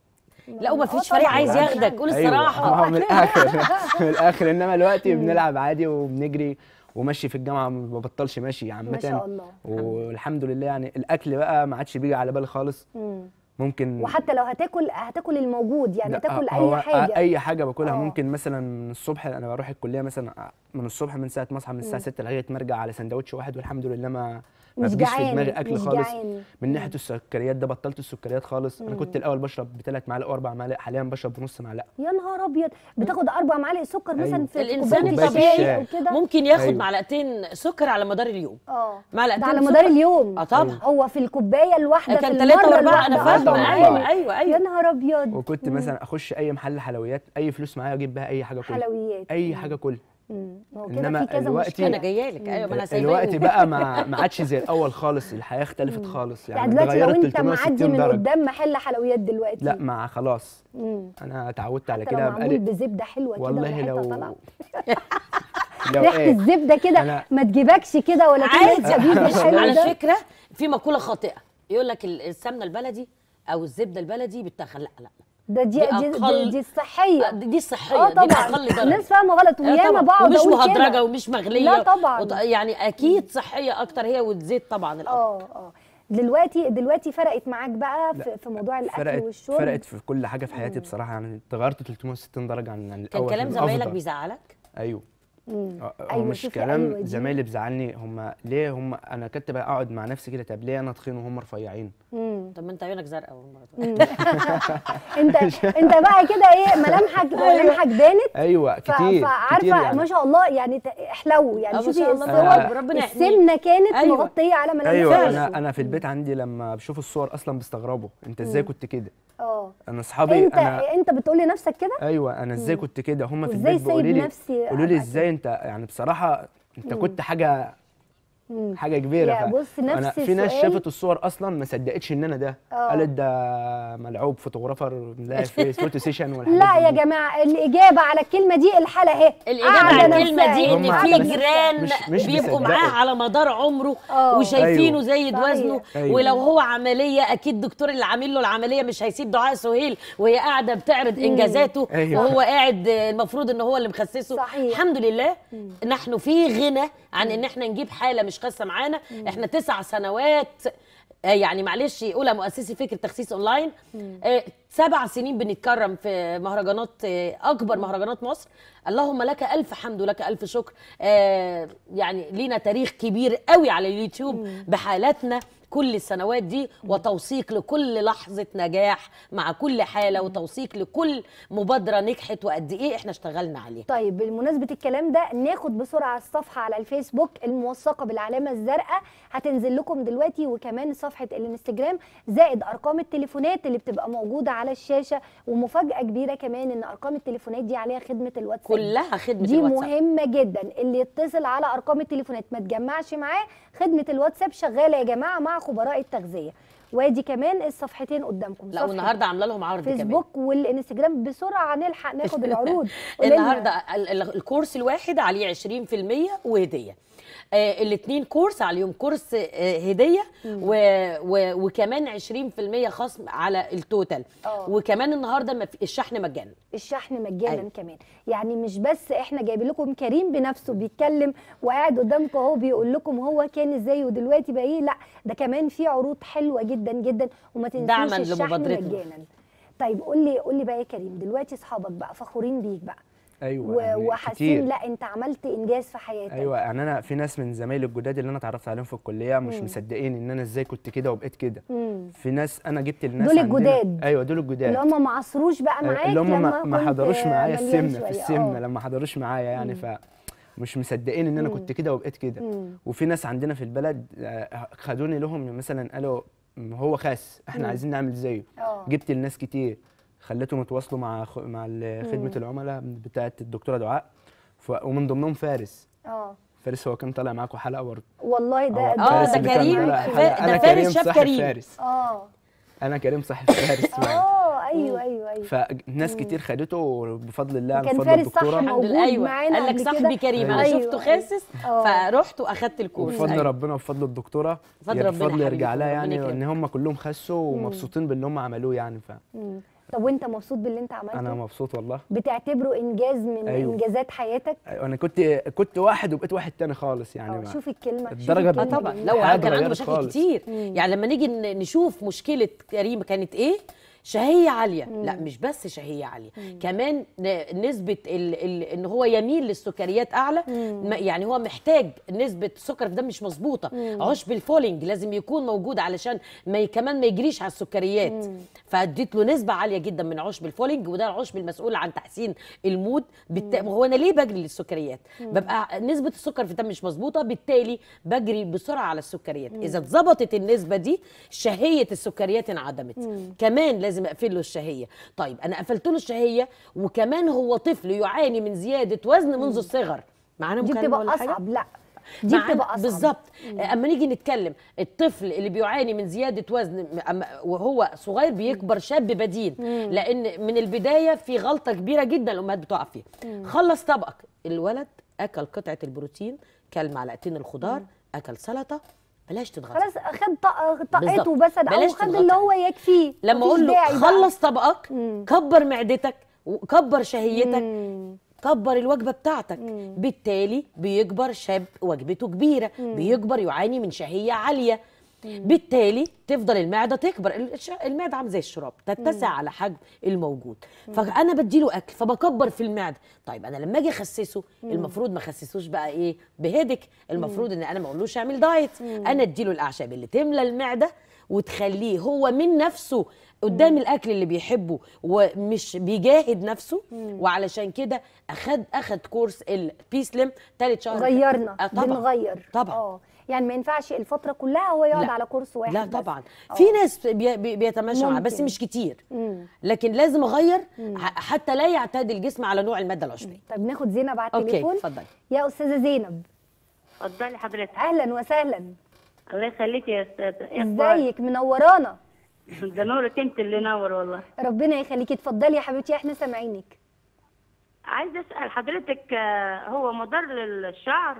لا وما آه فيش طبعاً. فريق عايز يعني. ياخدك قول أيوة، الصراحة ما هو من الاخر من الاخر انما دلوقتي بنلعب عادي وبنجري وماشي في الجامعه ما ببطلش ماشي عامه ما شاء الله والحمد لله يعني الاكل بقى ما عادش بيجي على بالي خالص مم. ممكن وحتى لو هتاكل هتاكل الموجود يعني لا، تاكل هو اي حاجه اي حاجه باكلها آه. ممكن مثلا من الصبح انا بروح الكليه مثلا من الصبح من ساعه ما اصحى من الساعه 6 لغايه ما ارجع على سندوتش واحد والحمد لله ما ما مش بيجيش في جعان دماغي اكل مش خالص جعان من ناحيه السكريات ده بطلت السكريات خالص انا كنت الاول بشرب بثلاث معالق واربع معالق حاليا بشرب بنص معلقه يا نهار ابيض بتاخد اربع معالق سكر مثلا أيوة. في الإنسان كوباية الطبيعي الشاي او كده ممكن ياخد أيوة. معلقتين سكر على مدار اليوم اه معلقتين ده على سكر. مدار اليوم اه طبعا هو في الكوبايه الواحده كان في ثلاثة المره وأربعة أنا الواحدة فاهمة أربع طبعاً. أيوة معالق. أيوة يا أيوة نهار ابيض وكنت مثلا اخش اي محل حلويات اي فلوس معايا اجيب بها اي حاجه كلها حلويات اي حاجه كلها مم. ما هو كده إنما في كذا دلوقتي- مشكله أنا جاية لك أيوة ما أنا سايباه الوقت يقول. بقى ما ما عادش زي الاول خالص الحياه اختلفت خالص يعني يعني دلوقتي لو اتغيرت انت معدي 360 من درجه قدام محل حلويات دلوقتي لا ما خلاص مم. انا اتعودت على حتى لو كده معمول بقالي بزبده حلوه كده والله وريحتها لو طالعة. لو ريحه ايه الزبده كده أنا- ما تجيبكش كده ولا عادي كده شبيه الحلو على ده فكرة في مقولة خاطئة يقول لك ال- السمنة البلدي أو الزبدة البدي بتخن لا لا ده دي دي دي, دي, أقل- دي الصحيه دي دي الصحية اه دي طبعا أقل درجة الناس فاهمه غلط آه وياما طبعاً. بقعد ومش اقول مهدرجة كده ومش مغلية لا طبعاً. وط- يعني أكيد صحية أكتر هي والزيت طبعا الأفضل اه اه دلوقتي دلوقتي فرقت معاك بقى في, في موضوع الاكل فرقت والشرب فرقت في كل حاجه في حياتي بصراحه يعني اتغيرت 360 درجه عن عن كان الاول كلام في زمايلك الأفضل. بيزعلك ايوه مم. هو أيوة، مش شوفي، كلام أيوة دي. زمايلي بزعلني هم ليه هم انا كنت بقى اقعد مع نفسي كده طب ليه انا تخين وهم رفيعين مم. طب ما انت عيونك زرقاء والله انت انت بقى كده ايه ملامحك ملامحك بانت ايوه ف- كتير كتير فعارفه يعني. ما شاء الله يعني ت- احلو يعني آه، ما شوفي شاء الله، الصور رب- ربنا يحميك. السمنه كانت أيوة. مغطيه على ملامح ايوه فعلا. انا انا في البيت عندي لما بشوف الصور اصلا بيستغربوا انت ازاي كنت كده اه انا اصحابي انت انا انت بتقول لنفسك كده ايوه انا ازاي كنت كده هم في وازاي البيت بيقولوا سايب لي نفسي قولوا لي أبقى ازاي انت يعني بصراحه انت كنت حاجه مم. حاجه كبيره يا ف- بص انا نفس في ناس السؤال. شافت الصور اصلا ما صدقتش ان انا ده آه. قالت ده ملعوب فوتوغرافر لا في فوتو سيشن والحاجات لا يا دي. جماعه الاجابه على الكلمه دي الحاله اهي الاجابه قاعدة على الكلمه نفسها دي اهي، ان هم قاعدة في نفسها. جيران مش- مش بيبقوا بيصدقوا. معاه على مدار عمره آه. وشايفينه أيوه. زي صحيح. وزنه أيوه. ولو هو عمليه اكيد الدكتور اللي عامل له العمليه مش هيسيب دعاء سهيل وهي قاعده بتعرض انجازاته أيوه. وهو قاعد آه، المفروض ان هو اللي مخسسه صحيح. الحمد لله نحن في غنى عن ان احنا نجيب حاله مش خاسه معانا احنا تسع سنوات آه، يعني معلش اولى مؤسسي فكره تخسيس اونلاين آه، سبع سنين بنتكرم في مهرجانات آه، اكبر مهرجانات مصر اللهم لك الف حمد ولك الف شكر آه، يعني لينا تاريخ كبير قوي على اليوتيوب بحالاتنا كل السنوات دي وتوثيق لكل لحظه نجاح مع كل حاله وتوثيق لكل مبادره نجحت وقد ايه احنا اشتغلنا عليها طيب بمناسبة الكلام ده ناخد بسرعة الصفحة على الفيسبوك الموثقة بالعلامة الزرقاء هتنزل لكم دلوقتي وكمان صفحة الانستجرام زائد أرقام التليفونات اللي بتبقى موجودة على الشاشة ومفاجأة كبيرة كمان إن أرقام التليفونات دي عليها خدمة الواتساب كلها خدمه دي الواتساب مهمة جدا اللي يتصل على أرقام التليفونات ما تجمعش معاه خدمة الواتساب شغالة يا جماعة مع خبراء التغذية وادي كمان الصفحتين قدامكم لا صفحة والنهارده عامله لهم عرض كمان فيسبوك والانستجرام بسرعة نلحق ناخد العروض قولي لنا. النهارده ال- ال- الكورس الواحد عليه 20% وهديه آه الاثنين كورس عليهم كورس آه هديه و و وكمان 20% خصم على التوتال آه. وكمان النهارده ما في- الشحن مجانا الشحن مجانا أيوة. أيوة. كمان يعني مش بس احنا جايبين لكم كريم بنفسه بيتكلم وقاعد قدامكم اهو بيقول لكم هو كان ازاي ودلوقتي بقى ايه لا ده كمان في عروض حلوه جدا جدا وما دعماً تنسوش الشحن لمبادرتنا. مجانا طيب قول لي قول لي بقى يا كريم دلوقتي اصحابك بقى فخورين بيك بقى ايوه و- يعني وحاسين كتير. لا انت عملت انجاز في حياتك ايوه يعني انا في ناس من زمايلي الجداد اللي انا اتعرفت عليهم في الكليه مش مصدقين ان انا ازاي كنت كده وبقيت كده مم. في ناس انا جبت الناس دول عندنا- الجداد. ايوه دول الجداد اللي هم ما عصروش بقى أيوة، معاك اللي هم ما, لما ما كنت حضروش معايا مليان السمنه في شوية. السمنه آه. لما حضروش معايا يعني ف مش مصدقين ان انا كنت كده وبقيت كده مم. وفي ناس عندنا في البلد آه، خدوني لهم مثلا قالوا م- هو خاس احنا عايزين نعمل زيه اه جبت الناس كتير خليتهم يتواصلوا مع خ- مع ال- خدمه العملاء بتاعه الدكتوره دعاء ف- ومن ضمنهم فارس اه فارس هو كان طالع معاكم حلقه برضه والله ده آه، ده- اه فارس ده اللي كان كريم طالع فا- حلقة. ده أنا فارس شاف صاحب كريم. فارس اه انا كريم صاحب فارس معايا. اه ايوه ايوه ايوه فناس كتير خدته بفضل الله وكان بفضل فارس صح الدكتوره موجود الحمد لله ايوه معانا قال لك قبل صاحبي كده. كريم انا أيوة، شفته أيوة. خاسس آه. فرحت واخدت الكورس وبفضل أيوة. ربنا وبفضل الدكتوره بفضل يعني ربنا بفضل يا يرجع حبيبي، لها ربنا يعني يكرمك. ان هم كلهم خسوا ومبسوطين باللي هم عملوه يعني مم. طب وانت مبسوط باللي انت عملته فانا مبسوط والله بتعتبره انجاز من أيوة. انجازات حياتك انا كنت كنت واحد وبقيت واحد تاني خالص يعني اه ما- شوف الكلمه شوف الدرجة الكلمة اه دي. طبعا دي. لو حاجة كان عنده اتغيرت مشاكل خالص. كتير يعني لما نيجي ن- نشوف مشكله كريم كانت ايه شهيه عاليه لا مش بس شهيه عاليه كمان ن- نسبه ال ال ان هو يميل للسكريات اعلى ما- يعني هو محتاج نسبه السكر في دم مش مظبوطه عشب الفولينج لازم يكون موجود علشان ما ي- كمان ما يجريش على السكريات فاديت له نسبه عاليه جدا من عشب الفولينج وده العشب المسؤول عن تحسين المود بالت... هو انا ليه بجري للسكريات ببقى نسبه السكر في الدم مش مظبوطه بالتالي بجري بسرعه على السكريات اذا اتظبطت النسبه دي شهيه السكريات انعدمت كمان لازم اقفل له الشهيه طيب انا قفلت له الشهيه وكمان هو طفل يعاني من زياده وزن منذ الصغر معانا دي مكالمة بتبقى ولا حاجة؟ اصعب لا دي معانا- بتبقى اصعب بالظبط اما نيجي نتكلم الطفل اللي بيعاني من زياده وزن أما وهو صغير بيكبر شاب بدين لان من البدايه في غلطه كبيره جدا الامهات بتقع فيها خلص طبقك الولد اكل قطعه البروتين كل معلقتين الخضار اكل سلطه بلاش تتغطى خلاص خد طق- طاقته بالظبط. بس او بلاش خد تضغطها. اللي هو يكفيه لما مفيش اقول له داعي بقى. خلص طبقك مم. كبر معدتك وكبر شهيتك مم. كبر الوجبه بتاعتك بالتالي بيكبر شاب وجبته كبيره بيكبر يعاني من شهيه عاليه بالتالي تفضل المعده تكبر الش- المعده عامله زي الشراب تتسع على حجم الموجود فانا بديله اكل فبكبر في المعده طيب انا لما اجي اخسسه المفروض ما اخسسوش بقى ايه بهدك المفروض ان انا ما اقولوش اعمل دايت انا اديله الاعشاب اللي تملى المعده وتخليه هو من نفسه قدام الاكل اللي بيحبه ومش بيجاهد نفسه وعلشان كده اخد اخد كورس البيسلم ثالث شهر غيرنا آه طبعا بنغير طبعا اه يعني ما ينفعش الفتره كلها هو يقعد لا. على كورس واحد لا بس. طبعا آه. في ناس بي بي بيتماشى معاها بس ممكن. مش كتير مم. لكن لازم اغير ح- حتى لا يعتاد الجسم على نوع الماده العشبيه طيب ناخد زينب على اوكي التليفون اتفضلي يا استاذه زينب اتفضلي حضرتك اهلا وسهلا الله يخليك يا استاذ إيه أخبارك؟ ازيك منورانا ده نورك انت اللي نور والله ربنا يخليكي اتفضلي يا حبيبتي احنا سامعينك عايز اسال حضرتك آه، هو مضر للشعر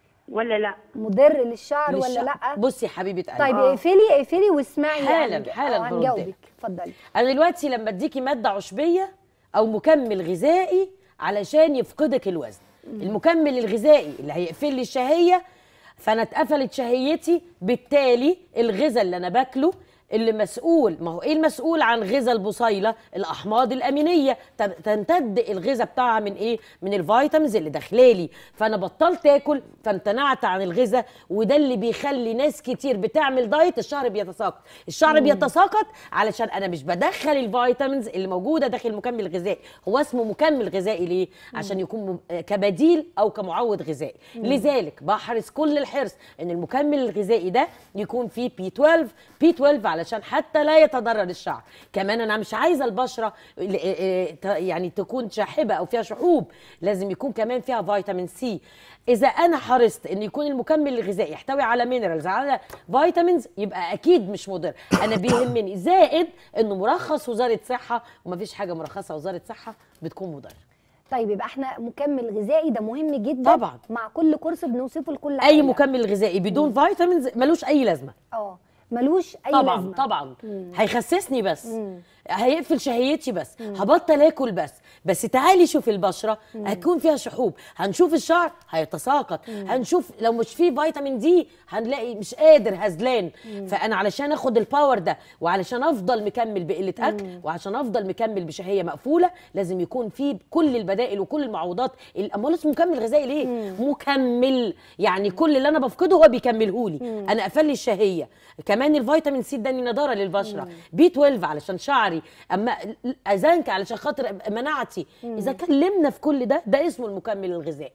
ولا لا مضر للشعر ولا للشعر. لا بصي يا حبيبه قلبي طيب آه. اقفلي اقفلي واسمعي حالاً- هنج- حالاً آه، برد هنجاوبك لك. اتفضلي انا دلوقتي لما اديكي ماده عشبيه او مكمل غذائي علشان يفقدك الوزن المكمل الغذائي اللي هيقفل لي الشهيه فانا اتقفلت شهيتي بالتالي الغذاء اللي انا باكله اللي مسؤول ما هو ايه المسؤول عن غذاء البصيله الاحماض الامينيه تم- تمتد الغذاء بتاعها من ايه من الفيتامينز اللي داخلالي فانا بطلت اكل فامتنعت عن الغذاء وده اللي بيخلي ناس كتير بتعمل دايت الشعر بيتساقط الشعر بيتساقط علشان انا مش بدخل الفيتامينز اللي موجوده داخل المكمل الغذائي هو اسمه مكمل غذائي ليه عشان يكون م- آه كبديل او كمعوض غذائي لذلك بحرص كل الحرص ان المكمل الغذائي ده يكون فيه بي 12 بي 12 علشان حتى لا يتضرر الشعر كمان انا مش عايزه البشره ل- آه، آه، ت- يعني تكون شاحبه او فيها شحوب لازم يكون كمان فيها فيتامين سي اذا انا حرصت ان يكون المكمل الغذائي يحتوي على مينرالز على فيتامينز يبقى اكيد مش مضر انا بيهمني زائد انه مرخص وزاره صحه ومفيش حاجه مرخصه وزاره صحه بتكون مضره طيب يبقى احنا مكمل غذائي ده مهم جدا طبعاً. مع كل كورس بنوصفه لكل اي حاجة. مكمل غذائي بدون فيتامينز ملوش اي لازمه اه ملوش اي طبعا لازمه طبعا هيخسسني بس هيقفل شهيتي بس هبطل اكل بس بس تعالي شوف البشره هتكون فيها شحوب هنشوف الشعر هيتساقط هنشوف لو مش فيه فيتامين دي هنلاقي مش قادر هزلان فانا علشان اخد الباور ده وعلشان افضل مكمل بقله اكل وعشان افضل مكمل بشهيه مقفوله لازم يكون فيه كل البدائل وكل المعوضات امال اسمه مكمل غذائي ليه مكمل يعني كل اللي انا بفقده هو بيكملهولي انا قفل لي الشهيه كمان الفيتامين سي اداني نضاره للبشره بي 12 علشان شعري اما اذانك علشان خاطر مناعتي اذا كلمنا في كل ده ده اسمه المكمل الغذائي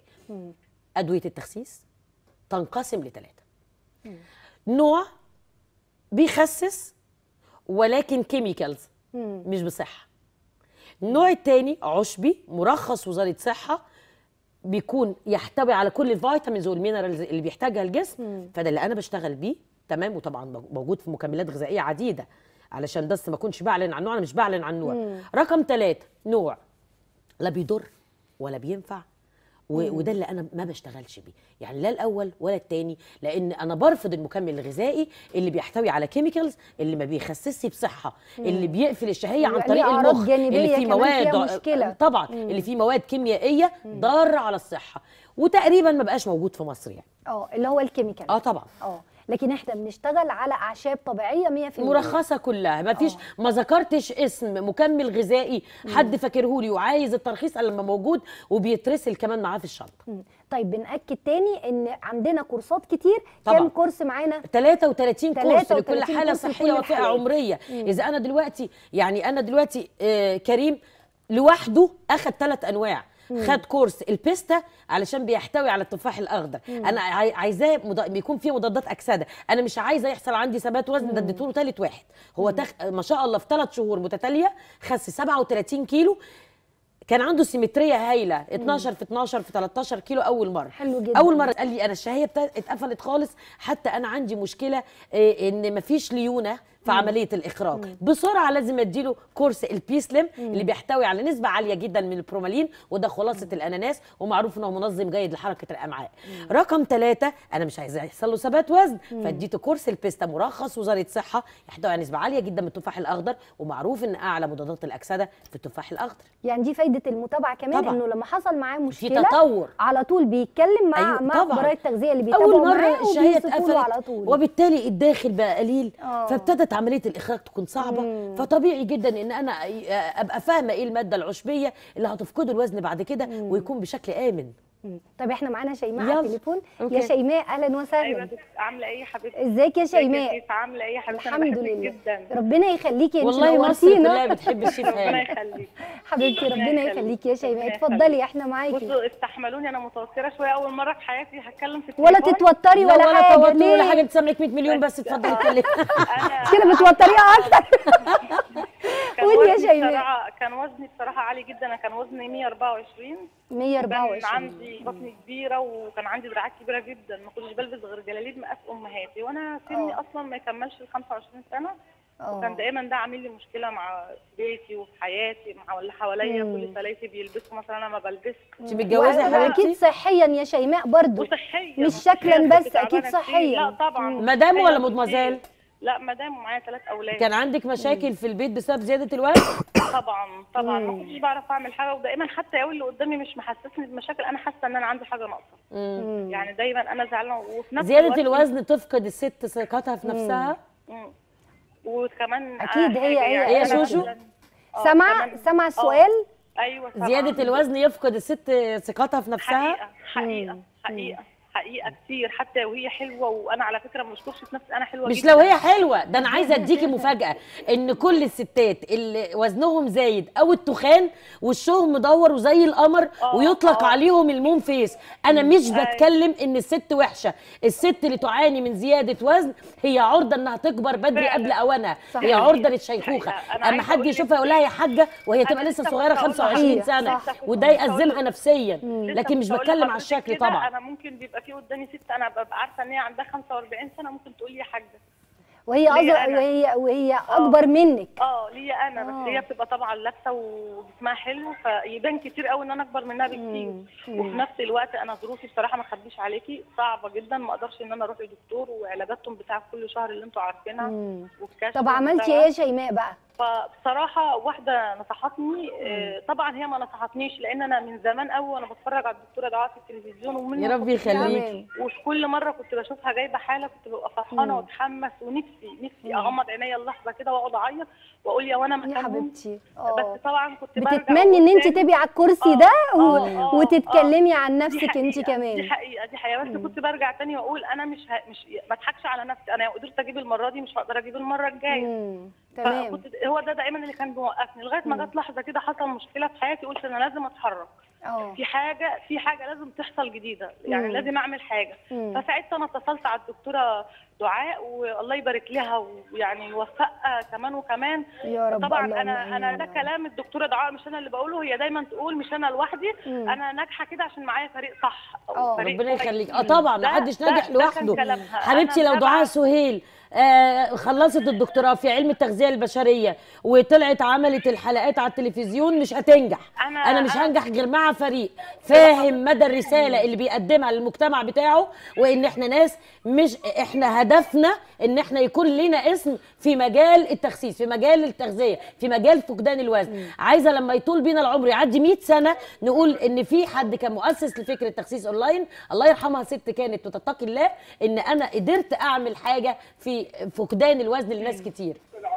ادويه التخسيس تنقسم لثلاثه نوع بيخسس ولكن كيميكالز مش بصحه النوع الثاني عشبي مرخص وزاره صحه بيكون يحتوي على كل الفيتامينز والمينرالز اللي بيحتاجها الجسم فده اللي انا بشتغل بيه تمام وطبعا موجود في مكملات غذائيه عديده علشان بس ما اكونش بعلن عن نوع انا مش بعلن عن نوع رقم ثلاثة نوع لا بيضر ولا بينفع و- وده اللي انا ما بشتغلش بيه يعني لا الاول ولا التاني لان انا برفض المكمل الغذائي اللي بيحتوي على كيميكالز اللي ما بيخسسش بصحه اللي بيقفل الشهيه عن ويبقى طريق ليه أعراض المخ جانبية اللي فيه كمان فيها مواد مشكلة. طبعا اللي فيه مواد كيميائيه ضاره على الصحه وتقريبا ما بقاش موجود في مصر يعني اه اللي هو الكيميكال اه طبعا اه لكن احنا بنشتغل على اعشاب طبيعيه 100% مرخصه كلها ما فيش ما ذكرتش اسم مكمل غذائي حد فاكرهولي وعايز الترخيص الا لما موجود وبيترسل كمان معاه في الشنطه مم. طيب بنأكد تاني ان عندنا كورسات كتير طبعاً. كام كورس معانا 33 كورس 33 لكل حاله كورس صحيه لكل وفئه الحالات. عمريه اذا انا دلوقتي يعني انا دلوقتي آه كريم لوحده اخذ ثلاث انواع خد كورس البيستا علشان بيحتوي على التفاح الاخضر انا عاي- عايزاه مض... بيكون فيه مضادات اكسده انا مش عايزه يحصل عندي ثبات وزن ده اديته له ثالث واحد هو تخ... ما شاء الله في ثلاث شهور متتاليه خس 37 كيلو كان عنده سيمتريه هايله 12 في 12 في 13 كيلو اول مره حلو جدا. اول مره قال لي انا الشهيه بتا... اتقفلت خالص حتى انا عندي مشكله إيه ان مفيش ليونه في عمليه الاخراج بسرعه لازم اديله كورس البي سليم اللي بيحتوي على نسبه عاليه جدا من البرومالين وده خلاصه الاناناس ومعروف انه منظم جيد لحركه الامعاء رقم ثلاثة انا مش عايزاه يحصل له ثبات وزن فاديته كورس البيستا مرخص وزاره صحه يحتوي على نسبه عاليه جدا من التفاح الاخضر ومعروف ان اعلى مضادات الاكسده في التفاح الاخضر يعني دي فايده المتابعه كمان طبعاً. انه لما حصل معاه في مشكله تطور على طول بيتكلم مع أيوة، مع طبعاً. خبراء التغذيه اللي بيتابعوا اول مره معاه الشهيه وبيوصفوا له على اتقفلت طول وبالتالي الداخل بقى قليل آه. فابتدت عمليه الاخراج تكون صعبه فطبيعي جدا ان انا ابقى فاهمه ايه الماده العشبيه اللي هتفقده الوزن بعد كده ويكون بشكل امن مم. طب احنا معانا شيماء على يلا. التليفون أوكي. يا شيماء اهلا وسهلا ايوه دكتور، عامله ايه يا حبيبتي ازيك يا ازيك يا شيماء سيف؟ عامله ايه يا حبيبتي أنا الحمد بحبك لله جدا ربنا يخليكي انت والله مصر كلها نورتينا بتحب الشيف ربنا هاني يخليك حبيبتي ربنا ربنا يخليكي يا يخليك. شيماء ربنا اتفضلي احنا معاكي بصوا استحملوني انا متوتره شويه اول مره في حياتي هتكلم في ولا التليفون. تتوتري لا ولا, ولا حاجه توتر ولا ليه؟ حاجه انت سامعك 100 مليون بس اتفضلي اتكلمي انا كده بتوتريها اكتر كان قولي يا وزني شيماء. بصراحه كان وزني بصراحه عالي جدا انا كان وزني 124 كان 124 عندي بطني كبيره وكان عندي دراعات كبيره جدا ما كنتش بلبس غير جلاليب مقاس امهاتي وانا سني آه. اصلا ما يكملش ال 25 سنه آه. وكان دايما ده عامل لي مشكله مع بيتي وفي حياتي مع اللي حواليا مم. كل سلايتي بيلبسوا مثلا انا ما بلبسش انت متجوزه يا واكيد حبيبتي صحيا يا شيماء برضو وصحيا مش شكلاً صحياً، بس، كنت أكيد تعبانة كتير. صحياً. لا طبعا مدام صحياً ولا كتير. مدمزال؟ لا مدام ومعايا ثلاث اولاد كان عندك مشاكل في البيت بسبب زياده الوزن طبعا طبعا ما مم. كنتش بعرف اعمل حاجه ودائما حتى لو اللي قدامي مش محسسني بمشاكل انا حاسه ان انا عندي حاجه ناقصه مم. مم. يعني دايما انا زعلانه وفي نفس زياده الوقت- الوزن تفقد الست ثقتها في نفسها مم. وكمان أكيد حاجة هي- هي- يعني هي أنا شوشو؟ مثلاً- آه، سمع كمان- سمع آه، السؤال ايوه طبعا زياده الوزن يفقد الست ثقتها في نفسها حقيقه حقيقه حقيقه حقيقه كتير حتى وهي حلوه وانا على فكره ما بشكرش في نفسي انا حلوه مش جدا لو هي حلوه ده انا عايزه اديكي مفاجاه ان كل الستات اللي وزنهم زايد او التخان وشهم مدور وزي القمر آه، ويطلق آه. عليهم المون فيس انا مش أيوة. بتكلم ان الست وحشه الست اللي تعاني من زياده وزن هي عرضه انها تكبر بدري فعلا. قبل اوانها صح. هي عرضه للشيخوخه حقيقة. أنا اما عايزة حد أقول لك- يشوفها يقول لها يا حاجه وهي تبقى أنا لسه لسه صغيره كنت هقول 25 لك. سنه صح، كنت وده لسه هقول يأزمها لك. نفسيا لسه لكن مش كنت هقول بتكلم على لحضرتك الشكل كده، طبعا انا ممكن بيبقى في قدامي ست انا ببقى عارفه ان هي عندها 45 سنه ممكن تقول لي يا حاجه وهي ليا أصغر أنا. وهي وهي اكبر منك اه ليا انا آه. بس هي بتبقى طبعا لابسه وجسمها حلو فيبان كتير قوي ان انا اكبر منها بكتير مم. وفي نفس الوقت انا ظروفي بصراحه ما اخبيش عليكي صعبه جدا ما اقدرش ان انا اروح لدكتور وعلاجاتهم بتاع كل شهر اللي انتوا عارفينها مم. والكشف طب عملتي وبتاع. ايه يا شيماء بقى فبصراحه واحده نصحتني آه، طبعا هي ما نصحتنيش لان انا من زمان قوي وانا بتفرج على الدكتوره دعاء في التلفزيون ومن يا ما رب كنت يخليكي وفي كل مره كنت بشوفها جايبه حاله كنت ببقى فرحانه واتحمس ونفسي نفسي اغمض عينيا اللحظه كده واقعد اعيط واقول يا وانا يا مكانهم حبيبتي اه بس طبعا كنت برجع بتتمني ان انت وأقول تبقي على الكرسي آه، ده و... آه، آه، وتتكلمي عن دي نفسك انت حقيقة، كمان دي حقيقه دي حقيقه بس كنت برجع تاني واقول انا مش ه... مش ما اضحكش على نفسي انا لو قدرت اجيب المره دي مش هقدر اجيب المره الجايه مم. تمام فكنت هو ده دايما اللي كان بيوقفني لغايه ما جت لحظه كده حصل مشكله في حياتي قلت انا لازم اتحرك اه في حاجه في حاجه لازم تحصل جديده يعني مم. لازم اعمل حاجه مم. فساعتها انا اتصلت على الدكتوره دعاء والله يبارك لها ويعني يوفقها كمان وكمان يا رب طبعا اللهم انا انا آمين ده يا رب. كلام الدكتوره دعاء مش انا اللي بقوله هي دايما تقول مش انا لوحدي مم. انا ناجحه كده عشان معايا فريق صح أو آه. فريق ربنا كويس. يخليك اه طبعا ده- محدش ده- ناجح ده كان لوحده كلامها. حبيبتي أنا لو دعاء متابعة. سهيل آه خلصت الدكتوراه في علم التغذيه البشريه وطلعت عملت الحلقات على التلفزيون مش هتنجح أنا- انا مش أنا- هنجح غير مع فريق فاهم مدى الرساله اللي بيقدمها للمجتمع بتاعه وان احنا ناس مش احنا هدفنا ان احنا يكون لنا اسم في مجال التخسيس في مجال التغذيه في مجال فقدان الوزن عايزه لما يطول بينا العمر يعدي 100 سنه نقول ان في حد كان مؤسس لفكره تخسيس اونلاين الله يرحمها ست كانت بتتقي الله ان انا قدرت اعمل حاجه في فقدان الوزن لناس كتير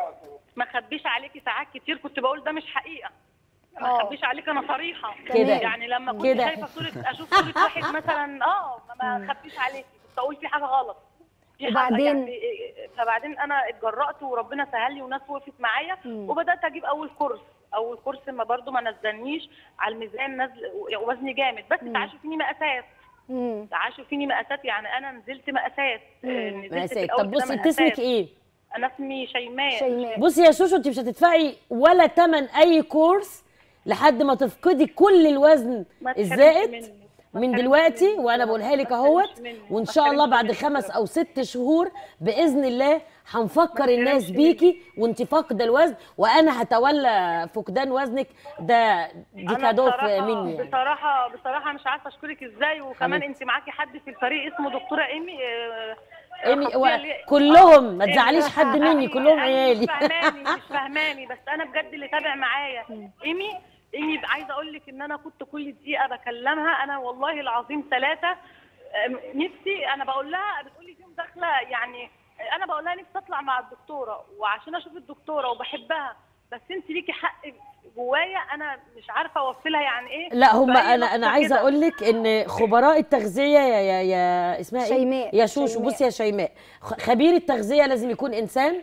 ما اخبيش عليكي ساعات كتير كنت بقول ده مش حقيقه ما آه. اخبيش عليك انا صريحه كده. يعني لما كنت كده. شايفه صوره اشوف صوره واحد مثلا اه ما اخبيش عليكي كنت اقول في حاجه غلط في حاجة وبعدين؟ يعني فبعدين انا اتجرأت وربنا سهل لي وناس وقفت معايا وبدات اجيب اول كورس اول كورس ما برضو ما نزلنيش على الميزان نزل وزني جامد بس تعاشوا فيني مقاسات مم. تعاشوا فيني مقاسات يعني انا نزلت مقاسات آه، نزلت في مقاسات الأول طب كده بصي انت مقاسات. اسمك ايه انا اسمي شيماء شيماء بصي يا شوشو انت مش هتدفعي ولا تمن اي كورس لحد ما تفقدي كل الوزن ما تحرمش الزائد مني. من تحرمش دلوقتي مني. وانا بقولها لك ما اهوت تحرمش مني. وان ما شاء الله تحرمش بعد مني. خمس او ست شهور باذن الله هنفكر ما الناس تحرمش بيكي وانت فاقده الوزن وانا هتولى فقدان وزنك ده دي أنا كادو بصراحة- مني يعني بصراحه بصراحه مش عارفه اشكرك ازاي وكمان حبيبتي. انت معاكي حد في الفريق اسمه دكتوره ايمي آه، إيمي خطية و... لي- كلهم ما إيمي. تزعليش حد مني أيوة، كلهم أنا عيالي مش فاهماني مش فاهماني بس انا بجد اللي تابع معايا ايمي ايمي عايزه اقول لك ان انا كنت كل دقيقه بكلمها انا والله العظيم ثلاثه نفسي انا بقول لها بتقول لي فيهم داخله يعني انا بقول لها نفسي اطلع مع الدكتوره وعشان اشوف الدكتوره وبحبها بس انت ليكي حق جوايا انا مش عارفه اوفلها يعني ايه لا هم فهي انا انا نقطة عايزه كده. اقول لك ان خبراء التغذيه يا يا, يا اسمها ايه شيماء. يا شوشو شيماء. بصي يا شيماء خ- خبير التغذيه لازم يكون انسان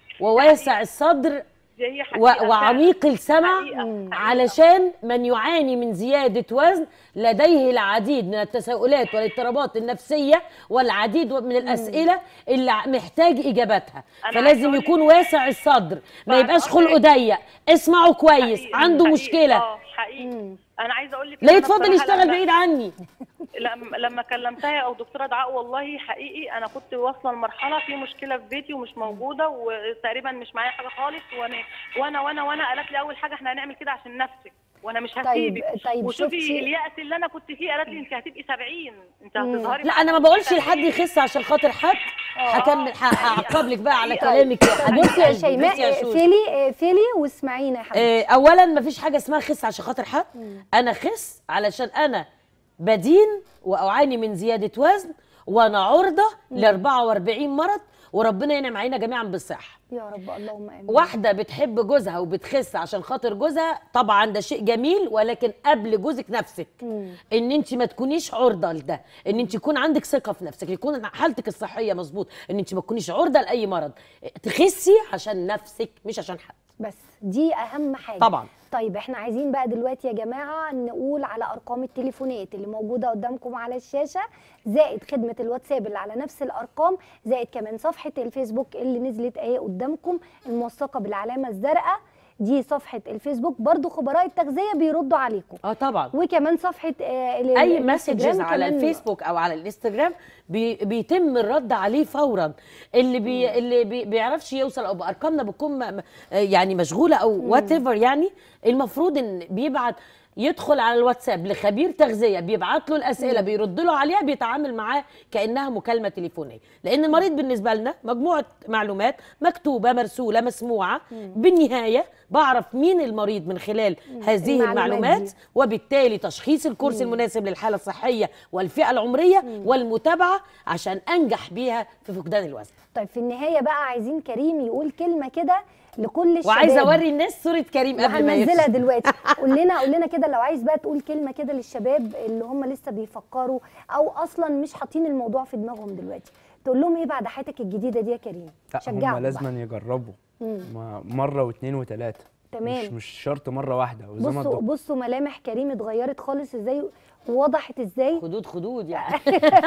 وواسع الصدر دي هي و- حقيقة فعلاً. وعميق السمع حقيقة. حقيقة. علشان من يعاني من زيادة وزن لديه العديد من التساؤلات والاضطرابات النفسية والعديد من الأسئلة اللي ع- محتاج إجاباتها أنا فلازم عايزة أقول يكون لك- واسع الصدر ما بعد يبقاش أقول خلقه لك- ضيق اسمعه كويس حقيقي. عنده حقيقي. مشكلة اه حقيقي انا عايزه اقول لك لا إن أنا يتفضل بصراحة يشتغل لما- بعيد عني لما لما كلمتها او دكتوره دعاء والله حقيقي انا كنت واصله لمرحله في مشكله في بيتي ومش موجوده وتقريبا مش معايا حاجه خالص وانا وانا وانا وانا قالت لي اول حاجه احنا هنعمل كده عشان نفسك وانا مش طيب- هسيبك طيب وشوفي شفتي- اليأس اللي انا كنت فيه قالت لي انت هتبقي 70 انت هتظهري لا بعد أنا ما بقولش 70. لحد يخس عشان خاطر حد هكمل ه- هعقب لك بقى على حقيقة. كلامك يا حبيبتي بصي يا قلبي. بصي يا شيماء شوشو. اقفلي اقفلي واسمعينا يا حبيبتي آه، اولا مفيش حاجه اسمها خس عشان خاطر حد انا خس علشان انا بدين واعاني من زياده وزن وانا عرضه ل 44 مرض وربنا ينعم علينا جميعا بالصحه يا رب اللهم امين واحده بتحب جوزها وبتخس عشان خاطر جوزها طبعا ده شيء جميل ولكن قبل جوزك نفسك ان انت ما تكونيش عرضه لده ان انت يكون عندك ثقه في نفسك يكون حالتك الصحيه مظبوط ان انت ما تكونيش عرضه لاي مرض تخسي عشان نفسك مش عشان حد بس دي اهم حاجه طبعا. طيب احنا عايزين بقى دلوقتي يا جماعه نقول على ارقام التليفونات اللي موجوده قدامكم على الشاشه زائد خدمه الواتساب اللي على نفس الارقام زائد كمان صفحه الفيسبوك اللي نزلت اهي قدامكم الموثقه بالعلامه الزرقاء دي صفحه الفيسبوك برضو خبراء التغذيه بيردوا عليكم اه طبعا وكمان صفحه آه ال- اي الانستجرام مسجز على كمان الفيسبوك او على الانستجرام بي بيتم الرد عليه فورا اللي بي اللي بي بيعرفش يوصل او بارقامنا بتكون م- م- يعني مشغوله او وات ايفر يعني المفروض ان بيبعت يدخل على الواتساب لخبير تغذيه بيبعت له الاسئله بيرد له عليها بيتعامل معاه كانها مكالمه تليفونيه لان المريض بالنسبه لنا مجموعه معلومات مكتوبه مرسوله مسموعه بالنهايه بعرف مين المريض من خلال هذه المعلومات المعلومات دي. وبالتالي تشخيص الكورس المناسب للحاله الصحيه والفئه العمريه والمتابعه عشان انجح بيها في فقدان الوزن طيب في النهايه بقى عايزين كريم يقول كلمه كده لكل الشباب وعايزه اوري الناس صوره كريم قبل ما وهنزلها يفصل دلوقتي قول لنا قول لنا كده لو عايز بقى تقول كلمه كده للشباب اللي هم لسه بيفكروا او اصلا مش حاطين الموضوع في دماغهم دلوقتي تقول لهم ايه بعد حياتك الجديده دي يا كريم لا شجعهم هم بقى. لازم يجربوا ما- مره واثنين وثلاثه تمام. مش مش شرط مره واحده وزي ما بصوا الدكتور بصوا ملامح كريم اتغيرت خالص ازاي ووضحت ازاي خدود خدود يعني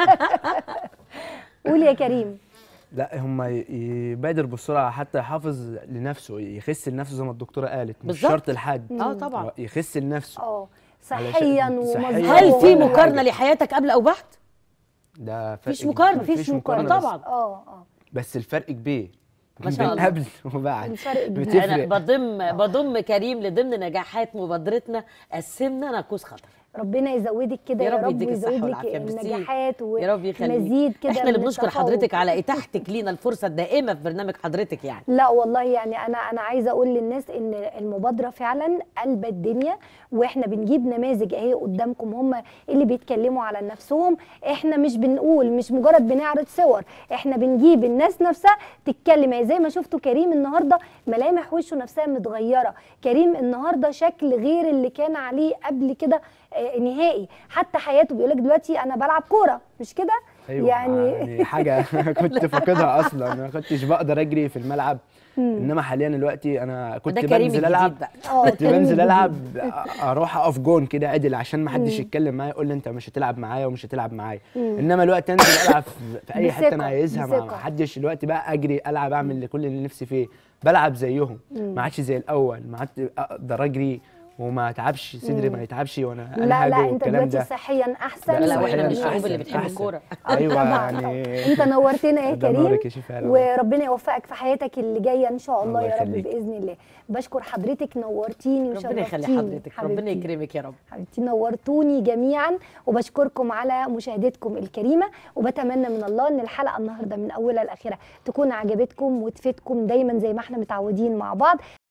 قول يا كريم لا هم ي- يبادر بسرعه حتى يحافظ لنفسه يخس لنفسه زي ما الدكتوره قالت مش بالظبط. شرط لحد اه طبعا يخس لنفسه اه علشان- صحيا صحياً. ومظبوط هل في كل مقارنه حاجة. لحياتك قبل او بعد ده فرق مفيش كبير. مقارنة. مفيش مقارنه بس- طبعاً. اه اه بس الفرق كبير ما شاء بين الله. قبل وبعد الفرق كبير. بتفرق انا بضم بضم كريم لضمن نجاحات مبادرتنا قسمنا ناقوس خطر ربنا يزودك كده يا يا رب رب يديك الصحة ويزود لك والعافية. ميرسي. النجاحات يا رب يخليك ومزيد كده احنا اللي من بنشكر التفوق. حضرتك على اتاحتك لينا الفرصه الدائمه في برنامج حضرتك يعني لا والله يعني انا انا عايزه اقول للناس ان المبادره فعلا قلب الدنيا واحنا بنجيب نماذج اهي قدامكم هم اللي بيتكلموا على نفسهم احنا مش بنقول مش مجرد بنعرض صور احنا بنجيب الناس نفسها تتكلم يعني زي ما شفتوا كريم النهارده ملامح وشه نفسها متغيره كريم النهارده شكل غير اللي كان عليه قبل كده آه، نهائي حتى حياته بيقول لك دلوقتي انا بلعب كوره مش كده ايوه يعني حاجه كنت فاقدها اصلا ما كنتش بقدر اجري في الملعب انما حاليا دلوقتي انا كنت ده كريم بنزل الجديد العب بقى. اه كنت كريم بنزل الجديد. العب أ- اروح اقف جون كده عدل عشان ما حدش يتكلم معايا يقول لي انت مش هتلعب معايا ومش هتلعب معايا انما الوقت انزل العب في- في اي حته بثقة، انا عايزها ما بثقة. حدش الوقت بقى اجري العب اعمل كل اللي نفسي فيه بلعب زيهم ما عادش زي الاول ما عادش اقدر اجري وما اتعبش صدري ما يتعبش وانا لا لا أنهج انت والكلام دلوقتي ده صحيا احسن لا، لا صحياً واحنا من أحسن، الشعوب اللي بتحب أحسن. الكوره ايوه طبعاً. يعني انت نورتنا يا ده كريم نورك يا شيف فعلا. وربنا يوفقك في حياتك اللي جايه ان شاء الله, الله يا رب يخليك. باذن الله بشكر حضرتك نورتيني ربنا يخلي وشرفتيني حضرتك ربنا حبيبتي. يكرمك يا رب حبيبتي نورتوني جميعا وبشكركم على مشاهدتكم الكريمه وبتمنى من الله ان الحلقه النهارده من اولها لاخرها تكون عجبتكم وتفيدكم دايما زي ما احنا متعودين مع بعض